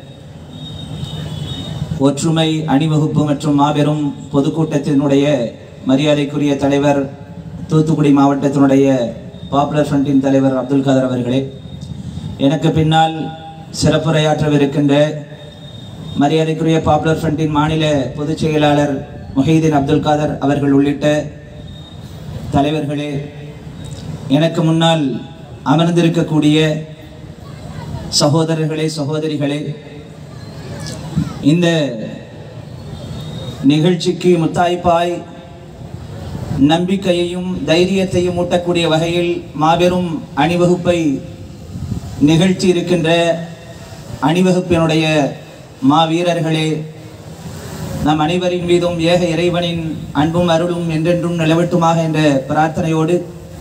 ஒற்றுமை அணிவகுப்பு மற்றும் மாபெரும் பொதுக்கூட்டத்தினுடைய மரியாதைக்குரிய தலைவர் தூத்துக்குடி மாவட்டத்தினுடைய பாப்புலர் ஃப்ரண்டின் தலைவர் அப்துல் காதர் அவர்களே எனக்கு பின்னால் சிறப்புரையாற்றவிருக்கின்ற மரியாதைக்குரிய பாப்புலர் ஃப்ரண்டின் மாநில பொதுச் செயலாளர் முஹீதீன் அப்துல் காதர் அவர்கள் உள்ளிட்ட தலைவர்களே எனக்கு முன்னால் அமர்ந்திருக்கக்கூடிய சகோதரர்களே சகோதரிகளே இந்த நிகழ்ச்சிக்கு முத்தாய்ப்பாய் நம்பிக்கையையும் தைரியத்தையும் ஊட்டக்கூடிய வகையில் மாபெரும் அணிவகுப்பை நிகழ்ச்சி இருக்கின்ற அணிவகுப்பினுடைய மாவீரர்களே நம் அனைவரின் மீதும் ஏக இறைவனின் அன்பும் அருளும் என்றென்றும் நிலவட்டுமாக என்ற பிரார்த்தனையோடு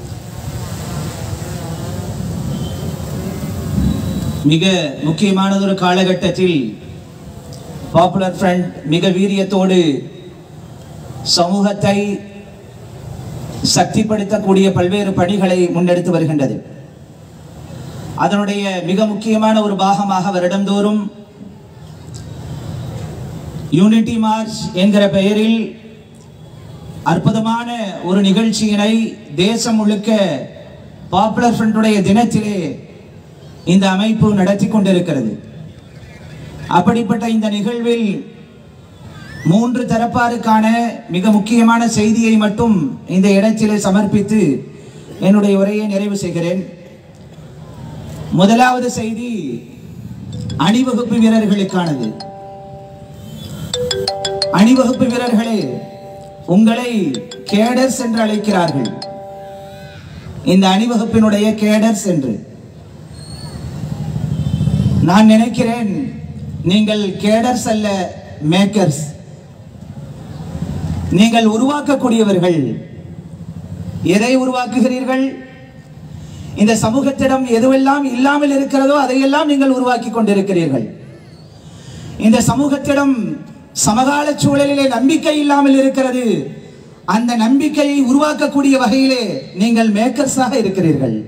மிக முக்கியமானதொரு காலகட்டத்தில் பாப்புலர் ஃப்ரண்ட் மிக வீரியத்தோடு சமூகத்தை சக்திப்படுத்தக்கூடிய பல்வேறு பணிகளை முன்னெடுத்து வருகின்றது அதனுடைய மிக முக்கியமான ஒரு பாகமாக வருடந்தோறும் யூனிட்டி மார்ச் என்கிற பெயரில் அற்புதமான ஒரு நிகழ்ச்சியினை தேசம் முழுக்க பாப்புலர் ஃப்ரண்டுடைய தினத்திலே இந்த அமைப்பு நடத்தி கொண்டிருக்கிறது அப்படிப்பட்ட இந்த நிகழ்வில் மூன்று தரப்பாருக்கான மிக முக்கியமான செய்தியை மட்டும் இந்த இடத்திலே சமர்ப்பித்து என்னுடைய உரையை நிறைவு செய்கிறேன் முதலாவது செய்தி அணிவகுப்பு வீரர்களுக்கானது அணிவகுப்பு வீரர்களே உங்களை கேடர்ஸ் என்று அழைக்கிறார்கள் இந்த அணிவகுப்பினுடைய கேடர்ஸ் என்று நான் நினைக்கிறேன் நீங்கள் கேடர்ஸ் அல்ல மேக்கர்ஸ் நீங்கள் உருவாக்கக்கூடியவர்கள் எதை உருவாக்குகிறீர்கள் இந்த சமூகத்திடம் எதுவெல்லாம் இல்லாமல் இருக்கிறதோ அதையெல்லாம் நீங்கள் உருவாக்கி கொண்டிருக்கிறீர்கள் இந்த சமூகத்திடம் சமகால சூழலிலே நம்பிக்கை இல்லாமல் இருக்கிறது அந்த நம்பிக்கையை உருவாக்கக்கூடிய வகையிலே நீங்கள் மேக்கர்ஸாக இருக்கிறீர்கள்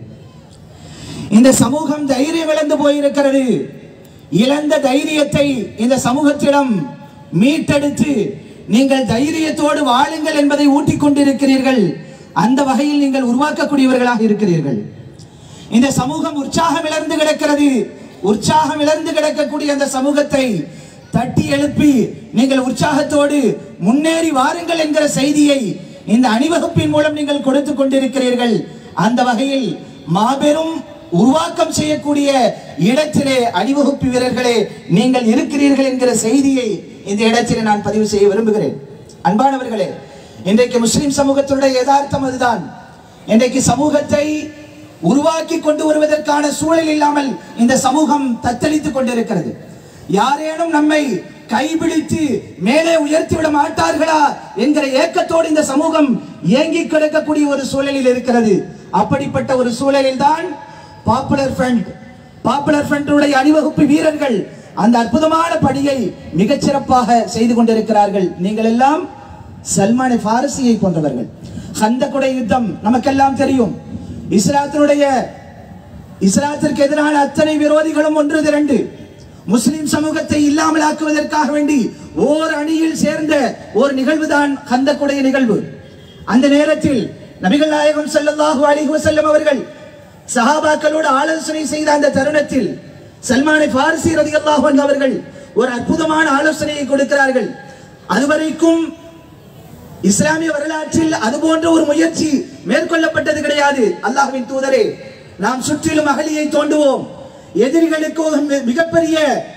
இந்த சமூகம் தைரியம் இழந்து போயிருக்கிறது இழந்த தைரியத்தை இந்த சமூகத்திடம் மீட்டெடுத்து நீங்கள் தைரியத்தோடு வாழுங்கள் என்பதை ஊட்டிக் கொண்டிருக்கிறீர்கள் அந்த வகையில் நீங்கள் உருவாக்கக்கூடியவர்களாக இருக்கிறீர்கள் இந்த சமூகம் உற்சாகம் இழந்து கிடக்கிறது உற்சாகம் இழந்து கிடக்கக்கூடிய அந்த சமூகத்தை தட்டி எழுப்பி நீங்கள் உற்சாகத்தோடு முன்னேறி வாருங்கள் என்கிற செய்தியை இந்த அணிவகுப்பின் மூலம் நீங்கள் கொடுத்து கொண்டிருக்கிறீர்கள் அந்த வகையில் மாபெரும் உருவாக்கம் செய்யக்கூடிய இடத்திலே அணிவகுப்பு வீரர்களே நீங்கள் இருக்கிறீர்கள் என்கிற செய்தியை இந்த இடத்திலே நான் பதிவு செய்ய விரும்புகிறேன் அன்பானவர்களே இன்றைக்கு முஸ்லிம் சமூகத்தினுடைய யதார்த்தம் அதுதான் இன்றைக்கு சமூகத்தை உருவாக்கி கொண்டு வருவதற்கான சூழல் இல்லாமல் இந்த சமூகம் தத்தளித்துக் கொண்டிருக்கிறது யாரேனும் நம்மை கைபிடித்து மேலே உயர்த்தி விட மாட்டார்களா என்கிற ஏக்கத்தோடு இந்த சமூகம் இயங்கி கிடக்கக்கூடிய ஒரு சூழலில் இருக்கிறது அப்படிப்பட்ட ஒரு சூழலில் தான் பாப்புலர் ஃப்ரண்ட் பாப்புலர் ஃப்ரண்டுடைய அணிவகுப்பு வீரர்கள் அந்த அற்புதமான பணியை மிகச் சிறப்பாக செய்து கொண்டிருக்கிறார்கள் நீங்கள் எல்லாம் சல்மான் பாரசியை போன்றவர்கள் ஹந்தகுடை யுத்தம் நமக்கெல்லாம் தெரியும் இஸ்லாத்தினுடைய இஸ்லாத்திற்கு எதிரான அத்தனை விரோதிகளும் ஒன்று திரண்டு முஸ்லிம் சமூகத்தை இல்லாமல் ஆக்குவதற்காக வேண்டி ஓர் அணியில் சேர்ந்த ஒரு நிகழ்வுதான் ஹந்தக்குடைய நிகழ்வு அந்த நேரத்தில் நபிகள் நாயகம் ஸல்லல்லாஹு அலைஹி வஸல்லம் அவர்கள் சஹாபாக்களோடு ஆலோசனை செய்த அந்த தருணத்தில் சல்மானை பாரசி ரலியல்லாஹு அன்ஹு அவர்கள் ஒரு அற்புதமான ஆலோசனையை கொடுக்கிறார்கள் அதுவரைக்கும் இஸ்லாமிய வரலாற்றில் அது போன்ற ஒரு முயற்சி மேற்கொள்ளப்பட்டது கிடையாது அல்லாஹ்வின் தூதரே நாம் சுற்றிலும் அகலியை தோண்டுவோம் எதிரிகளுக்கு ஒரு மி- மிகப்பெரிய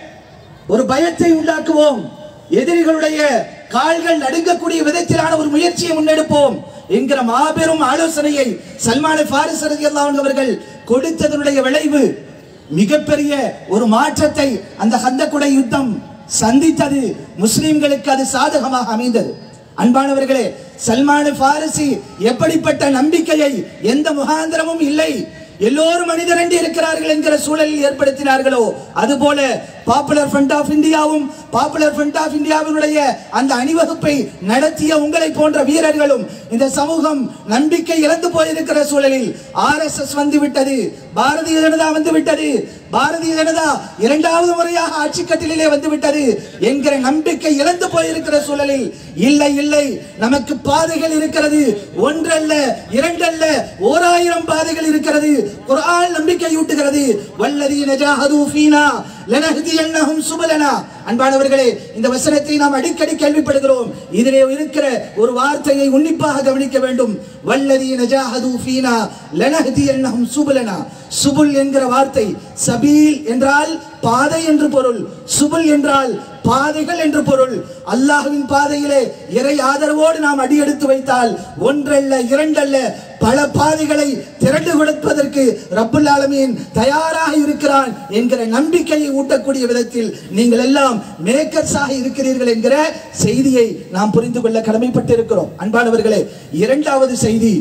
ஒரு பயத்தை உண்டாக்குவோம் எதிரிகளுடைய கால்கள் நடுங்கக்கூடிய விதத்திலான ஒரு முயற்சியை முன்னெடுப்போம் என்கிற மாபெரும் ஆலோசனையை சல்மான பாரிஸ் ரலியல்லாஹு அன்ஹு அவர்கள் கொடுத்ததனுடைய விளைவு மிகப்பெரிய ஒரு மாற்றத்தை அந்த ஹந்தக்குடை யுத்தம் சந்தித்தது முஸ்லிம்களுக்கு அது சாதகமாக அமைந்தது அன்பானவர்களே சல்மான் பாரசி எப்படிப்பட்ட நம்பிக்கையை எந்த முகாந்திரமும் இல்லை எல்லோரும் மனிதரண்டி இருக்கிறார்கள் என்கிற சூழலில் ஏற்படுத்தினார்களோ அதுபோல பாப்புலர் ஃப்ரண்ட் ஆஃப் இந்தியாவும் பாப்புலர் ஃப்ரண்ட் ஆஃப் இந்தியாவினுடைய அந்த அணிவகுப்பை நடத்திய உங்களை போன்ற வீரர்களும் இந்த சமூகம் நம்பிக்கை இழந்து போயிருக்கிற சூழலில் ஆர்எஸ்எஸ் வந்து விட்டது பாரதிய ஜனதா வந்து விட்டது பாரதிய ஜனதா இரண்டாவது முறையாக ஆட்சி கட்டிலே வந்து விட்டது என்கிற நம்பிக்கை இழந்து போயிருக்கிற சூழலில் இல்லை இல்லை நமக்கு பாதைகள் இருக்கிறது ஒன்றல்ல இரண்டல்ல ஓராயிரம் பாதைகள் இருக்கிறது குர்ஆன் நம்பிக்கை ஊட்டுகிறது வல்லதீன ஜாஹது ஃபீனா லனஹ்தியன்னஹும் சுபலனா அன்பானவர்களே இந்த வசனத்தை நாம் அடிக்கடி கேள்விப்படுகிறோம் இதிலே இருக்கிற ஒரு வார்த்தையை உன்னிப்பாக கவனிக்க வேண்டும் வல்லதீன ஜாஹது ஃபீனா லனஹ்தியன்னஹும் சுபலனா சுபுல் என்கிற வார்த்தை சபீல் என்றால் பாதை என்று பொருள் சுபுல் என்றால் பாதைகள் என்று பொருள் அல்லாஹ்வின் பாதையிலே இறை ஆதரவோடு நாம் அடியெடுத்து வைத்தால் ஒன்றல்ல இரண்டல்ல பல பாதைகளை திரண்டு கொடுப்பதற்கு ரப்புல் ஆலமீன் தயாராக இருக்கிறான் என்கிற நம்பிக்கையை ஊட்டக்கூடிய விதத்தில் நீங்கள் எல்லாம் மேக்கர்ஸாக இருக்கிறீர்கள் என்கிற செய்தியை நாம் புரிந்து கொள்ள கடமைப்பட்டிருக்கிறோம் அன்பானவர்களே இரண்டாவது செய்தி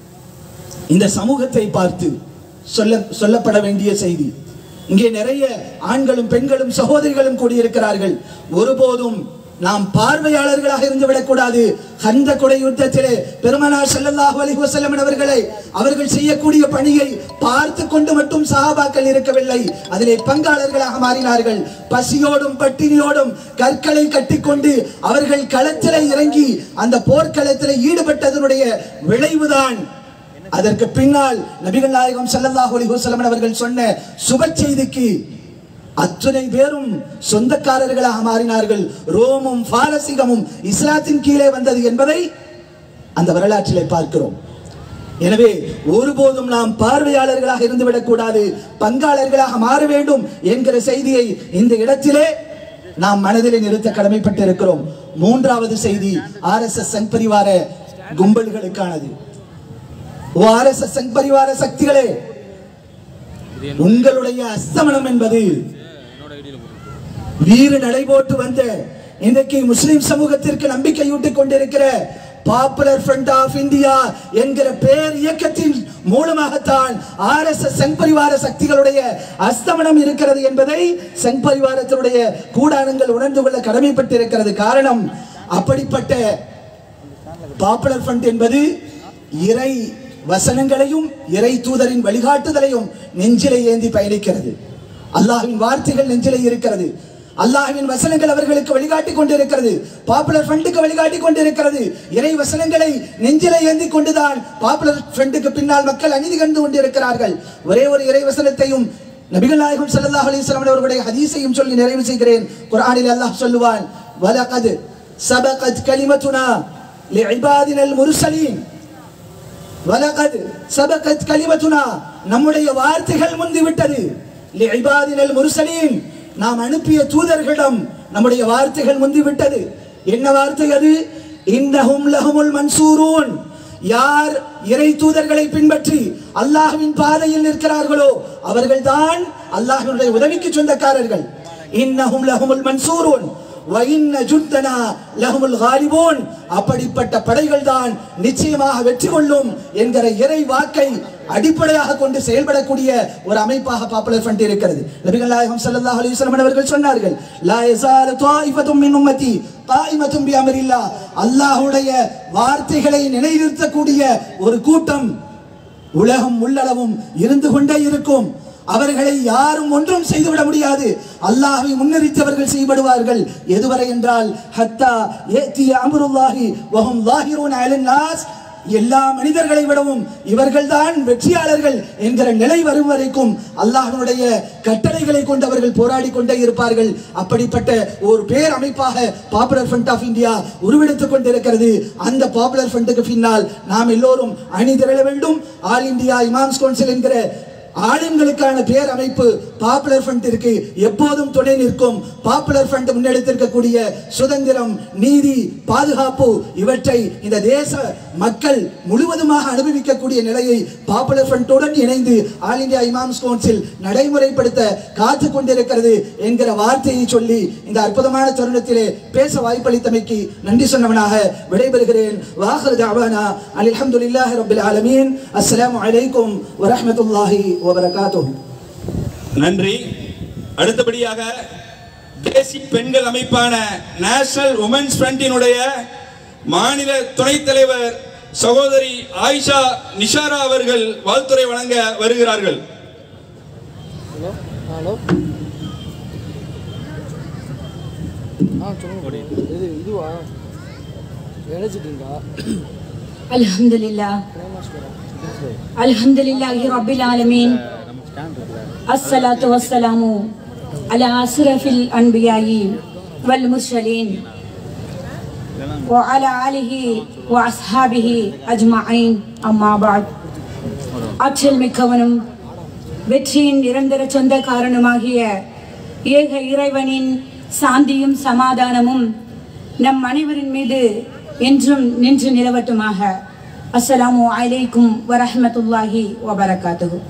இந்த சமூகத்தை பார்த்து சொல்ல சொல்லப்பட வேண்டிய செய்தி இங்கே நிறைய ஆண்களும் பெண்களும் சகோதரிகளும் கூடியிருக்கிறார்கள் ஒருபோதும் நாம் பார்வையாளர்களாக இருந்து விடக்கூடாது அந்த கொடை யுத்தத்திலே பெருமனார் ஸல்லல்லாஹு அலைஹி வஸல்லம் அவர்களை அவர்கள் செய்யக்கூடிய பணியை பார்த்து கொண்டு மட்டும் சஹாபாக்கள் இருக்கவில்லை அதிலே பங்காளர்களாக மாறினார்கள் பசியோடும் பட்டினியோடும் கற்களை கட்டிக்கொண்டு அவர்கள் களத்திலே இறங்கி அந்த போர்க்களத்திலே ஈடுபட்டதனுடைய விளைவுதான் அதற்கு பின்னால் நபிகள் நாயகம் ஸல்லல்லாஹு அலைஹி வஸல்லம் அவர்கள் சொன்ன சுப செய்திக்கு அத்தனை பேரும் சொந்தக்காரர்களாக மாறினார்கள் ரோமும் பாரசீகமும் இஸ்லாத்தின் கீழே வந்தது என்பதை அந்த வரலாற்றிலே பார்க்கிறோம் எனவே ஒருபோதும் நாம் பார்வையாளர்களாக இருந்துவிடக் கூடாது பங்காளர்களாக மாற வேண்டும் என்கிற செய்தியை இந்த இடத்திலே நாம் மனதிலே நிறுத்த கடமைப்பட்டு இருக்கிறோம் மூன்றாவது செய்தி ஆர்எஸ்எஸ் சங் பரிவார கும்பல்களுக்கானது ஓ ஆர்எஸ்எஸ் சங் பரிவார சக்திகளே உங்களுடைய அஸ்தமனம் என்பது வீறு நடைபோட்டு வந்த இன்றைக்கு முஸ்லிம் சமூகத்திற்கு நம்பிக்கையூட்டிக் கொண்டிருக்கிற பாப்புலர் ஃப்ரண்ட் ஆஃப் இந்தியா என்கிற பேர் இயக்கத்தின் மூலமாகத்தான் ஆர் எஸ் எஸ் பரிவார சக்திகளுடைய அஸ்தமனம் இருக்கிறது என்பதை சங் பரிவாரத்தினுடைய கூடாரங்கள் உணர்ந்து கொள்ள கடமைப்பட்டிருக்கிறது காரணம் அப்படிப்பட்ட பாப்புலர் ஃப்ரண்ட் என்பது இறை வசனங்களையும் இறை தூதரின் வழிகாட்டுதலையும் நெஞ்சிலே ஏந்தி பயணிக்கிறது அல்லாஹ்வின் வார்த்தைகள் நெஞ்சிலே இருக்கிறது அல்லாஹ்வின் வசனங்கள் அவர்களுக்கு வழிகாட்டி கொண்டிருக்கிறது பாப்புலர் ஃப்ரண்டுக்கு வழிகாட்டி கொண்டிருக்கிறது இறை வசனங்களை நெஞ்சிலே ஏந்தி கொண்டுதான் பாப்புலர் ஃப்ரண்டுக்கு பின்னால் மக்கள் அநீதி கண்டு கொண்டிருக்கிறார்கள் ஒரே ஒரு இறை வசனத்தையும் நபிகள் நாயகம் ஸல்லல்லாஹு அலைஹி வஸல்லம் அவர்களுடைய ஹதீஸையும் சொல்லி நிறைவு செய்கிறேன் குர்ஆனில் அல்லாஹ் சொல்லுவான் வலகத் சபகத் கலிமத்துனா லிஇபாதினா முர்சலீன் வலகத் சபகத் கலிமத்துனா நம்முடைய வார்த்தைகள் முந்தி விட்டது லிஇபாதினல் முர்சலீன் நாம் அனுப்பிய தூதர்களிடம் நம்முடைய வார்த்தைகள் முந்தி விட்டது என்ன வார்த்தை அது இன்னஹும் லஹுமுல் மன்சூரூன் யார் இறை தூதர்களை பின்பற்றி அல்லாஹ்வின் பாதையில் நிற்கிறார்களோ அவர்கள்தான் அல்லாஹ்வினுடைய உதவிக்கு சொந்தக்காரர்கள் இன்னஹும் லஹுமுல் மன்சூரூன் வஇன்ன ஜுந்தனா லஹுமுல் காலிபூன் அப்படிப்பட்ட படைகள் தான் நிச்சயமாக வெற்றி கொள்ளும் என்கிற இறை வாக்கை அடிப்படையாக கொண்டு செயல்படக்கூடிய ஒரு அமைப்பாக பாப்புலர் ஃப்ரண்ட் இருக்கிறது நபிகள் நாயகம் ஸல்லல்லாஹு அலைஹி வஸல்லம் அவர்கள் சொன்னார்கள் லா யஸாலு தாயிஃபத்தும் மின் உம்மதி காயிமத்தும் பி அம்ரில்லாஹ் அல்லாஹ்வுடைய வார்த்தைகளை நிலைநிறுத்தக்கூடிய ஒரு கூட்டம் உலகம் உள்ளளவும் இருந்து கொண்டே இருக்கும் அவர்களை யாரும் ஒன்றும் செய்துவிட முடியாது அல்லாஹ்வை முன்னறித்தவர்கள் செய்யப்படுவார்கள் எதுவரை என்றால் ஹத்தா ஏத்தி அமருல்லாஹி வஹும் லாஹிரூன் அலன் நாஸ் எல்லா மனிதர்களை விடவும் இவர்கள்தான் வெற்றியாளர்கள் என்கிற நிலை வரும் வரைக்கும் அல்லாஹ்வுடைய கட்டளைகளை கொண்டு அவர்கள் போராடி கொண்டே இருப்பார்கள் அப்படிப்பட்ட ஒரு பேர் அமைப்பாக பாப்புலர் ஃப்ரண்ட் ஆஃப் இந்தியா உருவெடுத்துக் கொண்டிருக்கிறது அந்த பாப்புலர் ஃப்ரண்ட்டுக்கு பின்னால் நாம் எல்லோரும் அணி திரள வேண்டும் ஆல் இந்தியா இமாம்ஸ் கவுன்சில் என்கிற ஆளுங்களுக்கான பேர் அமைப்பு பாப்புலர் ஃப்ரண்டிற்கு எப்போதும் துணை நிற்கும் பாப்புலர் ஃப்ரண்ட் முன்னெடுத்திருக்கக்கூடிய சுதந்திரம் நீதி பாதுகாப்பு இவற்றை இந்த தேச மக்கள் முழுவதுமாக அனுபவிக்கக்கூடிய நிலையை பாப்புலர் ஃப்ரண்ட்டுடன் இணைந்து ஆல் இந்தியா இமாம்ஸ் கவுன்சில் நடைமுறைப்படுத்த காத்து கொண்டிருக்கிறது என்கிற வார்த்தையை சொல்லி இந்த அற்புதமான தருணத்திலே பேச வாய்ப்பளித்தமைக்கு நன்றி சொன்னவனாக விடைபெறுகிறேன் வாஹர் தாவானா அல்ஹம்துலில்லாஹி ரப்பில் ஆலமீன் அஸ்ஸலாமு அலைக்கும் வரஹ்மத்துல்லாஹி வபரகாத்துஹு நன்றி அடுத்தபடியாக தேசிய பெண்கள் அமைப்பான நேஷனல் உமன்ஸ் ஃப்ரண்டினுடைய மாநில துணைத் தலைவர் சகோதரி ஆயிஷா நிஷாரா அவர்கள் வாழ்த்துரை வழங்க வருகிறார்கள் இது இதுவா நினைச்சிட்டீங்களா الحمد لله الحمد لله رب العالمين الصلاة والسلام على أشرف الأنبياء والمرسلين وعلى آله وأصحابه أجمعين أما بعد ஆற்றல் மிக்கவனும் வெற்றியின் நிரந்தர சொந்த காரணமாகிய ஏக இறைவனின் சாந்தியும் சமாதானமும் நம் அனைவரின் மீது என்றும் நின்று நிலவட்டுமாக அஸ்ஸலாமு அலைக்கும் வரஹ்மத்துல்லாஹி வபரகாத்துஹு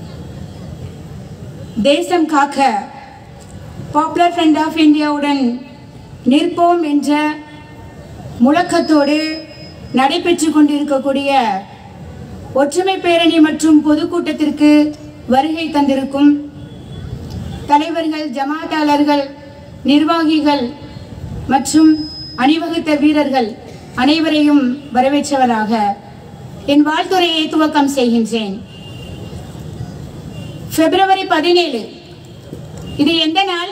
தேசம் காக்க பாப்புலர் ஃப்ரண்ட் ஆஃப் இந்தியாவுடன் நிற்போம் என்ற முழக்கத்தோடு நடைபெற்று கொண்டிருக்கக்கூடிய ஒற்றுமை பேரணி மற்றும் பொதுக்கூட்டத்திற்கு வருகை தந்திருக்கும் தலைவர்கள் ஜமாத்தாளர்கள் நிர்வாகிகள் மற்றும் அணிவகுத்த வீரர்கள் அனைவரையும் வரவேற்றவராக என் வாழ்த்துறையை துவக்கம் செய்கின்றேன் பிப்ரவரி பதினேழு இது எந்த நாள்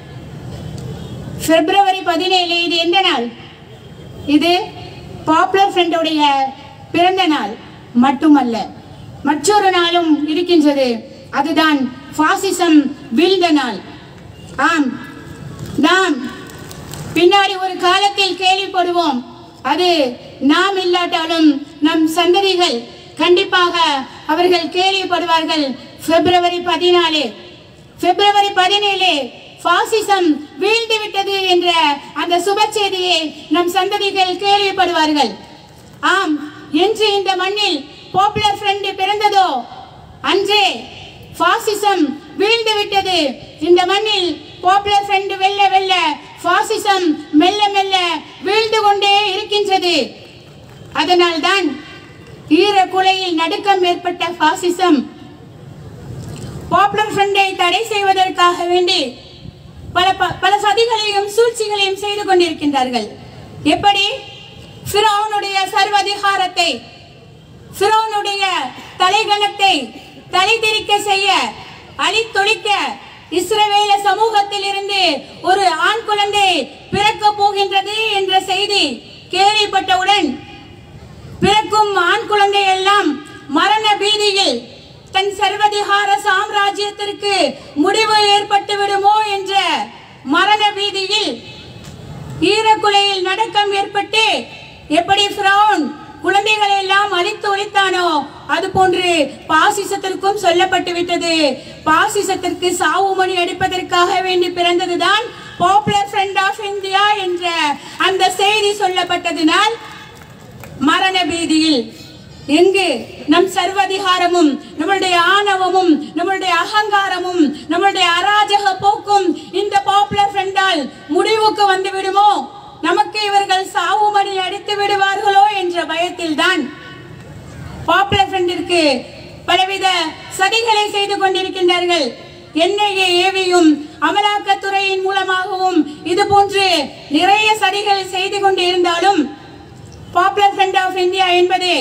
பிப்ரவரி பதினேழு இது எந்த நாள் இது பாப்புலர் ஃப்ரெண்டுடைய பிறந்த நாள் மட்டுமல்ல மற்றொரு நாளும் இருக்கின்றது அதுதான் பாசிசம் வீழ்ந்த நாள் ஆம் நாம் பின்னாடி ஒரு காலத்தில் கேள்விப்படுவோம் அது நாம் இல்லாட்டாலும் நம் சந்ததிகள் கண்டிப்பாக அவர்கள் கேள்விப்படுவார்கள் பிப்ரவரி பதினாலு பிப்ரவரி பதினேழு பாசிசம் வீழ்ந்து விட்டது என்ற அந்த சுப செய்தியை நம் சந்ததிகள் கேள்விப்படுவார்கள் ஆம் என்று இந்த மண்ணில் பாப்புலர் ஃப்ரண்ட் பிறந்ததோ அன்றே பாசிசம் வீழ்ந்து விட்டது இந்த மண்ணில் பாப்புலர் ஃப்ரண்ட் வெல்ல வெல்ல பாசிசம் மெல்ல மெல்ல வீழ்ந்து கொண்டே இருக்கின்றது அதனால்தான் ஈர குலையில் நடுக்கம் ஏற்பட்ட பாசிசம் பாப்புலர் ஃப்ரண்டை தடை செய்வதற்காக வேண்டி பல ப- பல சதிகளையும் சூழ்ச்சிகளையும் செய்து கொண்டிருக்கின்றார்கள் எப்படி ஃபிரௌனுடைய சர்வதிகாரத்தை ஃபிரௌனுடைய தலைகணத்தை தலைதிரிக்க செய்ய அழித்தொழிக்க இஸ்ரவேல சமூகத்தில் இருந்து ஒரு ஆண் குழந்தை பிறக்க போகின்றது என்ற செய்தி கேள்விப்பட்டவுடன் பிறக்கும் ஆண் குழந்தை எல்லாம் மரண பீதியில் தன் சர்வதிகார சாம்ராஜ்யத்திற்கு முடிவு ஏற்பட்டு விடுமோ என்ற மரண பீதியில் ஈரக்குலையில் நடக்கம் ஏற்பட்டு எப்படி ஃபிரௌன் குழந்தைகளை எல்லாம் அழித்து ஒழித்தானோ அது போன்று பாசிசத்திற்கும் சொல்லப்பட்டு விட்டது பாசிசத்திற்கு சாவு மணி அடிப்பதற்காக வேண்டி பிறந்ததுதான் பாப்புலர் ஃப்ரண்ட் ஆஃப் இந்தியா என்ற அந்த செய்தி சொல்லப்பட்டதினால் மரண பீதியில் எங்கு நம் சர்வதிகாரமும் நம்மளுடைய ஆணவமும் நம்மளுடைய அகங்காரமும் நம்மளுடைய அராஜக போக்கும் இந்த பாப்புலர் ஃப்ரண்டால் முடிவுக்கு வந்து விடுமோ நமக்கு இவர்கள் சாவு மணி அடித்து விடுவார்களோ என்ற பயத்தில் தான் பாப்புலர் ஃப்ரண்டிற்கு பலவித சதிகளை செய்து கொண்டிருக்கின்றார்கள் என்ஐஏ ஏவியும் அமலாக்கத்துறையின் மூலமாகவும் இது போன்று நிறைய சதிகளை செய்து கொண்டு இருந்தாலும் பாப்புலர் ஃப்ரண்ட் ஆஃப் இந்தியா என்பது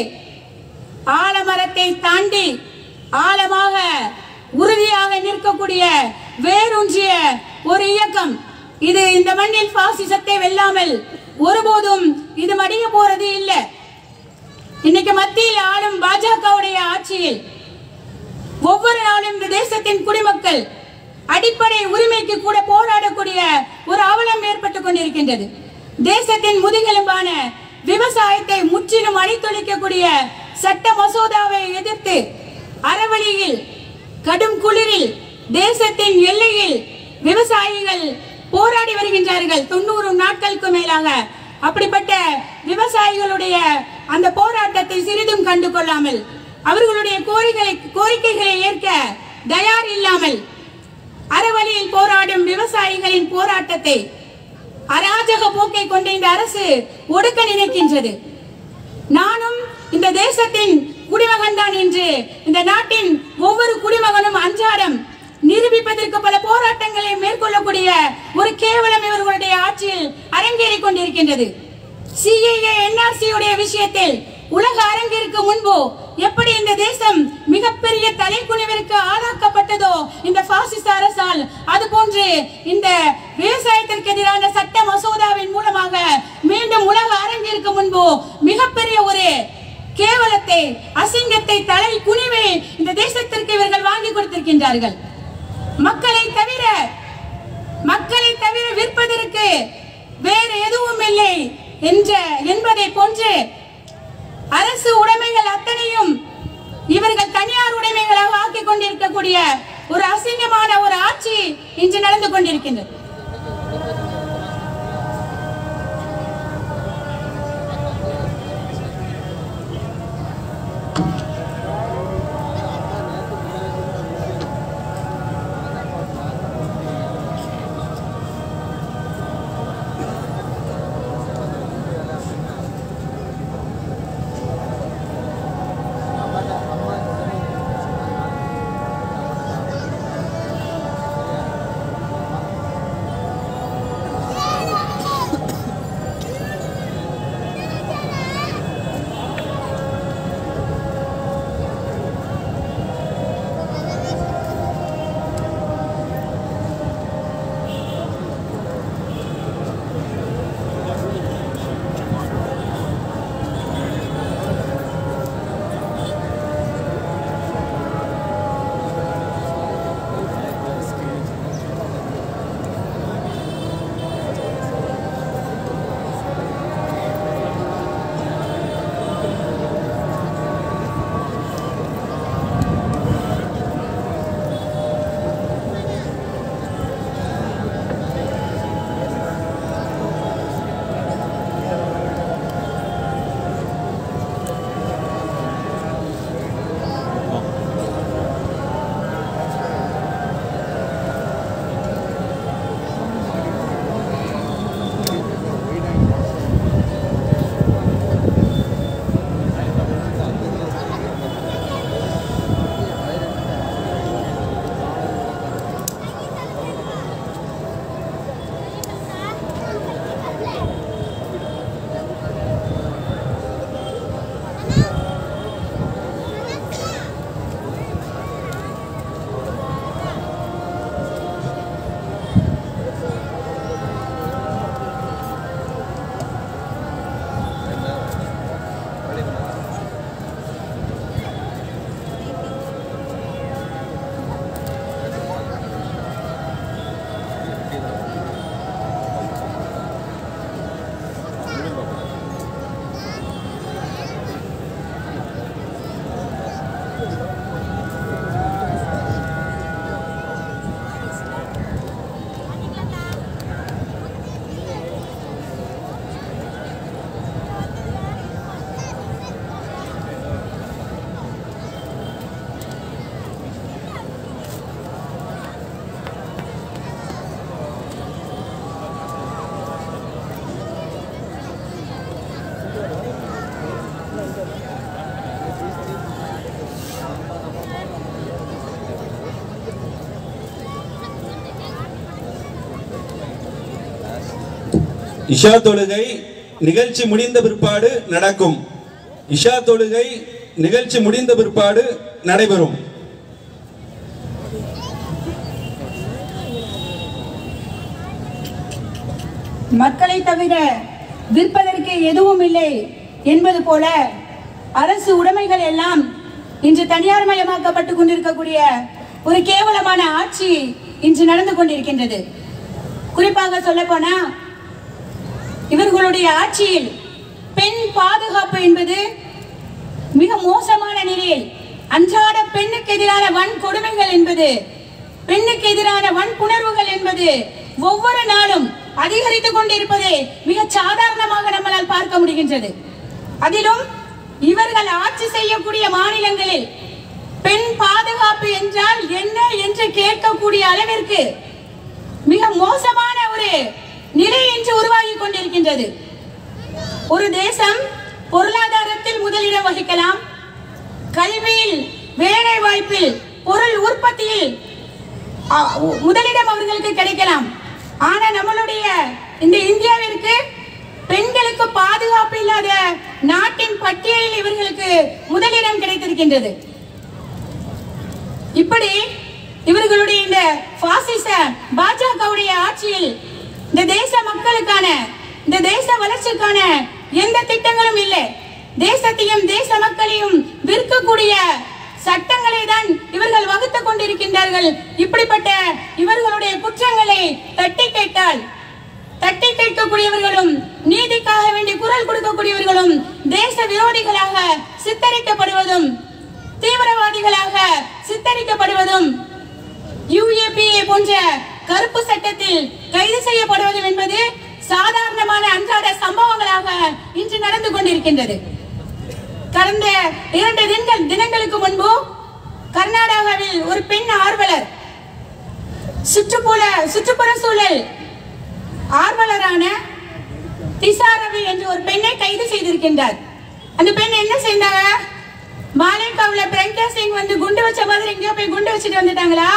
ஆலமரத்தை தாண்டி ஆழமாக உறுதியாக நிற்கக்கூடிய வேரூன்றிய ஒரு இயக்கம் இது இந்த மண்ணில் பாசிசத்தை வெல்லாமல் ஒருபோதும் இது மடிய போறது இல்லை இன்னைக்கு மத்தியில் ஆளும் பாஜகவுடைய ஆட்சியில் ஒவ்வொரு நாளும் இந்த தேசத்தின் குடிமக்கள் அடிப்படை உரிமைக்கு கூட போராடக்கூடிய ஒரு அவலம் ஏற்பட்டுக் கொண்டிருக்கின்றது தேசத்தின் முதுகெலும்பான விவசாயத்தை முற்றிலும் அழித்தொழிக்கக்கூடிய சட்ட மசோதாவை எதிர்த்து அறவழியில் கடும் குளிரில் தேசத்தின் எல்லையில் விவசாயிகள் போராடி வருகின்றார்கள் தொண்ணூறு நாட்களுக்கு மேலாக அப்படிப்பட்ட விவசாயிகளுடைய அந்த போராட்டத்தை சிறிதும் கண்டு கொள்ளாமல் அவர்களுடைய கோரிக்கைகளை கோரிக்கைகளை ஏற்க தயார் இல்லாமல் அறவழியில் போராடும் விவசாயிகளின் போராட்டத்தை அராஜக போக்கை கொண்ட இந்த அரசு ஒடுக்க நினைக்கின்றது நானும் இந்த தேசத்தின் குடிமகன் தான் என்று இந்த நாட்டின் ஒவ்வொரு குடிமகனும் அன்றாடம் நிரூபிப்பதற்கு பல போராட்டங்களை மேற்கொள்ளக்கூடிய ஒரு கேவலம் இவர்களுடைய ஆட்சியில் அரங்கேறிக் கொண்டிருக்கின்றது சிஏஏ என்ஆர்சி உடைய விஷயத்தில் உலக அரங்கிற்கு முன்பு எப்படி இந்த தேசம் மிகப்பெரிய தலைக்குனிவிற்கு ஆளாக்கப்பட்டதோ இந்த பாசிச அரசால் அது போன்று இந்த விவசாயத்திற்கு எதிரான சட்ட மசோதாவின் மூலமாக மீண்டும் உலக அரங்கிற்கு முன்பு மிகப்பெரிய ஒரு கேவலத்தை அசிங்கத்தை தலை குனிவை இந்த தேசத்திற்கு இவர்கள் வாங்கி கொடுத்திருக்கின்றார்கள் மக்களை தவிர மக்களை தவிர விற்பதற்கு வேறு எதுவும் இல்லை என்ற என்பதை போன்று அரசு உடைமைகள் அத்தனையும் இவர்கள் தனியார் உடைமைகளாக ஆக்கிக் கொண்டிருக்கக்கூடிய ஒரு அசிங்கமான ஒரு ஆட்சி இன்று நடந்து கொண்டிருக்கின்றது இஷா தொழுகை நிகழ்ச்சி முடிந்த பிற்பாடு நடக்கும் இஷா தொழுகை நிகழ்ச்சி முடிந்த பிற்பாடு நடைபெறும் மக்களை தவிர விற்பதற்கு எதுவும் இல்லை என்பது போல அரசு உடைமைகள் எல்லாம் இன்று தனியார் மயமாக்கப்பட்டு கொண்டிருக்கக்கூடிய ஒரு கேவலமான ஆட்சி இன்று நடந்து கொண்டிருக்கின்றது குறிப்பாக சொல்லப்போனா இவர்களுடைய ஆட்சியில் பெண் பாதுகாப்பு என்பது மிக மோசமான நிலையில் அன்றாட பெண்ணுக்கு எதிரான வன்கொடுமைகள் என்பது பெண்ணுக்கு எதிரான வன்புணர்வுகள் என்பது ஒவ்வொரு நாளும் அதிகரித்துக் கொண்டிருப்பதை மிக சாதாரணமாக நம்மளால் பார்க்க முடிகின்றது அதிலும் இவர்கள் ஆட்சி செய்யக்கூடிய மாநிலங்களில் பெண் பாதுகாப்பு என்றால் என்ன என்று கேட்கக்கூடிய அளவிற்கு மிக மோசமான ஒரு நிலை இன்று உருவாகி கொண்டிருக்கின்றது ஒரு தேசம் பொருளாதாரத்தில் முதலிடம் வகிக்கலாம் கல்வியில் வேலை வாய்ப்பில் பொருள் உற்பத்தியில் ஆ, முதலிடம் அவர்களுக்கு கிடைக்கலாம் ஆனா நம்மளுடைய இந்த இந்தியாவிற்கு பெண்களுக்கு பாதுகாப்பு இல்லாத நாட்டின் பட்டியலில் இவர்களுக்கு முதலிடம் கிடைத்திருக்கின்றது இப்படி இவர்களுடைய இந்த பாசிச பாஜகவுடைய ஆட்சியில் இந்த தேச மக்களுக்கான இந்த தேச வளர்ச்சிக்கான எந்த திட்டங்களும் இல்லை தேசத்தையும் தேச மக்களையும் விற்கக்கூடிய சட்டங்களை தான் இவர்கள் வகுத்துக் கொண்டிருக்கின்றார்கள் இப்படிப்பட்ட இவர்களுடைய குற்றங்களை தட்டி கேட்டால் தட்டி கேட்கக்கூடியவர்களும் நீதிக்காக வேண்டி குரல் கொடுக்கக்கூடியவர்களும் தேச விரோதிகளாக சித்தரிக்கப்படுவதும் தீவிரவாதிகளாக சித்தரிக்கப்படுவதும் யுஏபிஏ போன்ற கருப்பு சட்டத்தில் கைது செய்யப்படுவதும் என்பது சாதாரணமான அன்றாட சம்பவங்களாக இன்று நடந்து கொண்டிருக்கின்றது கடந்த இரண்டு தினங்கள் தினங்களுக்கு முன்பு கர்நாடகாவில் ஒரு பெண் ஆர்வலர் சுற்றுப்புற சுற்றுப்புற சூழல் ஆர்வலரான திசா ரவி என்ற ஒரு பெண்ணை கைது செய்திருக்கின்றார் அந்த பெண் என்ன செய்தாங்க மாலேகாவுல பிரக்யா சிங் வந்து குண்டு வச்ச மாதிரி எங்கேயோ போய் குண்டு வச்சுட்டு வந்துட்டாங்களா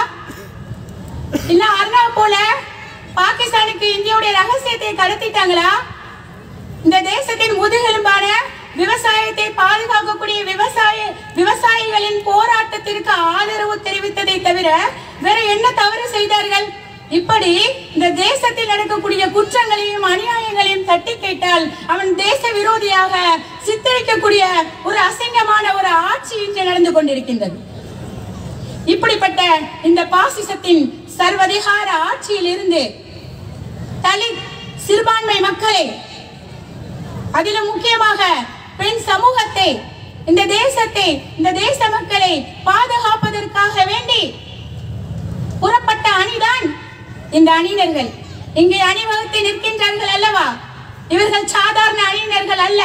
இல்ல அருணா போல பாகிஸ்தானுக்கு இந்தியாவுடைய ரகசியத்தை கடத்திட்டாங்களா இந்த தேசத்தின் முதுகெலும்பான விவசாயத்தை பாதுகாக்கக்கூடிய விவசாய விவசாயிகளின் போராட்டத்திற்கு ஆதரவு தெரிவித்ததை தவிர வேற என்ன தவறு செய்தார்கள் இப்படி இந்த தேசத்தில் நடக்கக்கூடிய குற்றங்களையும் அநியாயங்களையும் தட்டி கேட்டால் அவன் தேச விரோதியாக சித்தரிக்கக்கூடிய ஒரு அசிங்கமான ஒரு ஆட்சி இன்று நடந்து கொண்டிருக்கின்றது இப்படிப்பட்ட இந்த பாசிசத்தின் சர்வதிகார ஆட்சியில் இருந்து தலித் சிறுபான்மை மக்களை அதிலும் முக்கியமாக பெண் சமூகத்தை இந்த தேசத்தை இந்த தேச மக்களை பாதுகாப்பதற்காக வேண்டி புறப்பட்ட அணிதான் இந்த அணியினர்கள் இங்கே அணிவகுத்து நிற்கின்றார்கள் அல்லவா இவர்கள் சாதாரண அணியினர்கள் அல்ல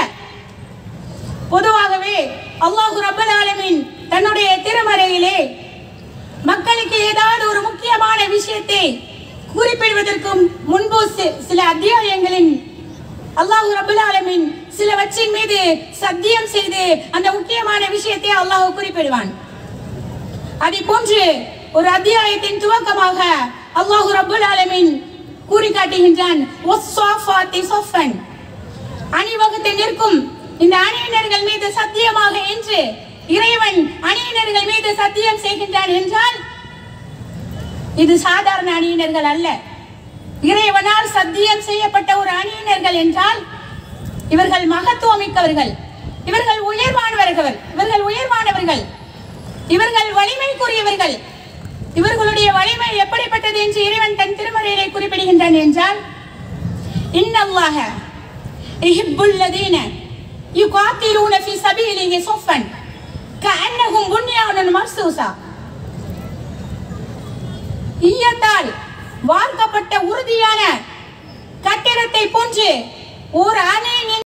பொதுவாகவே அல்லாஹு ரப்பல் ஆலமீன் தன்னுடைய திருமறையிலே மக்களுக்கு ஏதாவது ஒரு முக்கியமான விஷயத்தை குறிப்பிடுவதற்கு முன்பு சி- சில அத்தியாயங்களின் அல்லாஹ் ரபுல் ஆலமீன் சிலவற்றின் மீது சத்தியம் செய்து அந்த முக்கியமான விஷயத்தை அல்லாஹ் குறிப்பிடுவான் அதை போன்று ஒரு அத்தியாயத்தின் துவக்கமாக அல்லாஹ் ரபுல் ஆலமீன் கூறி காட்டுகின்றான் "வஸ்ஸாஃபாத்தி ஸஃபன்." அணிவகுத்து நிற்கும் இந்த அணியினர்கள் மீது சத்தியமாக என்று இறைவன் அணியினர்கள் மீது சத்தியம் செய்கின்றான் என்றால் இது சாதாரண அணியினர்கள் அல்ல இறைவனால் சத்தியம் செய்யப்பட்ட ஒரு அணியினர்கள் என்றால் இவர்கள் மகத்துவமிக்கவர்கள் இவர்கள் உயர்வானவர்கள் இவர்கள் உயர்வானவர்கள் இவர்கள் வலிமைக்குரியவர்கள் இவர்களுடைய வலிமை எப்படிப்பட்டது என்று இறைவன் தன் திருமறையிலே குறிப்பிடுகின்றான் என்றால் இன்னல்லாஹ இஹிப்புல் லதீன யுகாத்திலூன ஃபீ சபீலிஹி ஸஃபன் கஅன்னஹும் புன்யானுன் மர்சூசா ஈயத்தால் வார்க்கப்பட்ட உறுதியான கட்டிடத்தை போன்று ஒரு அணை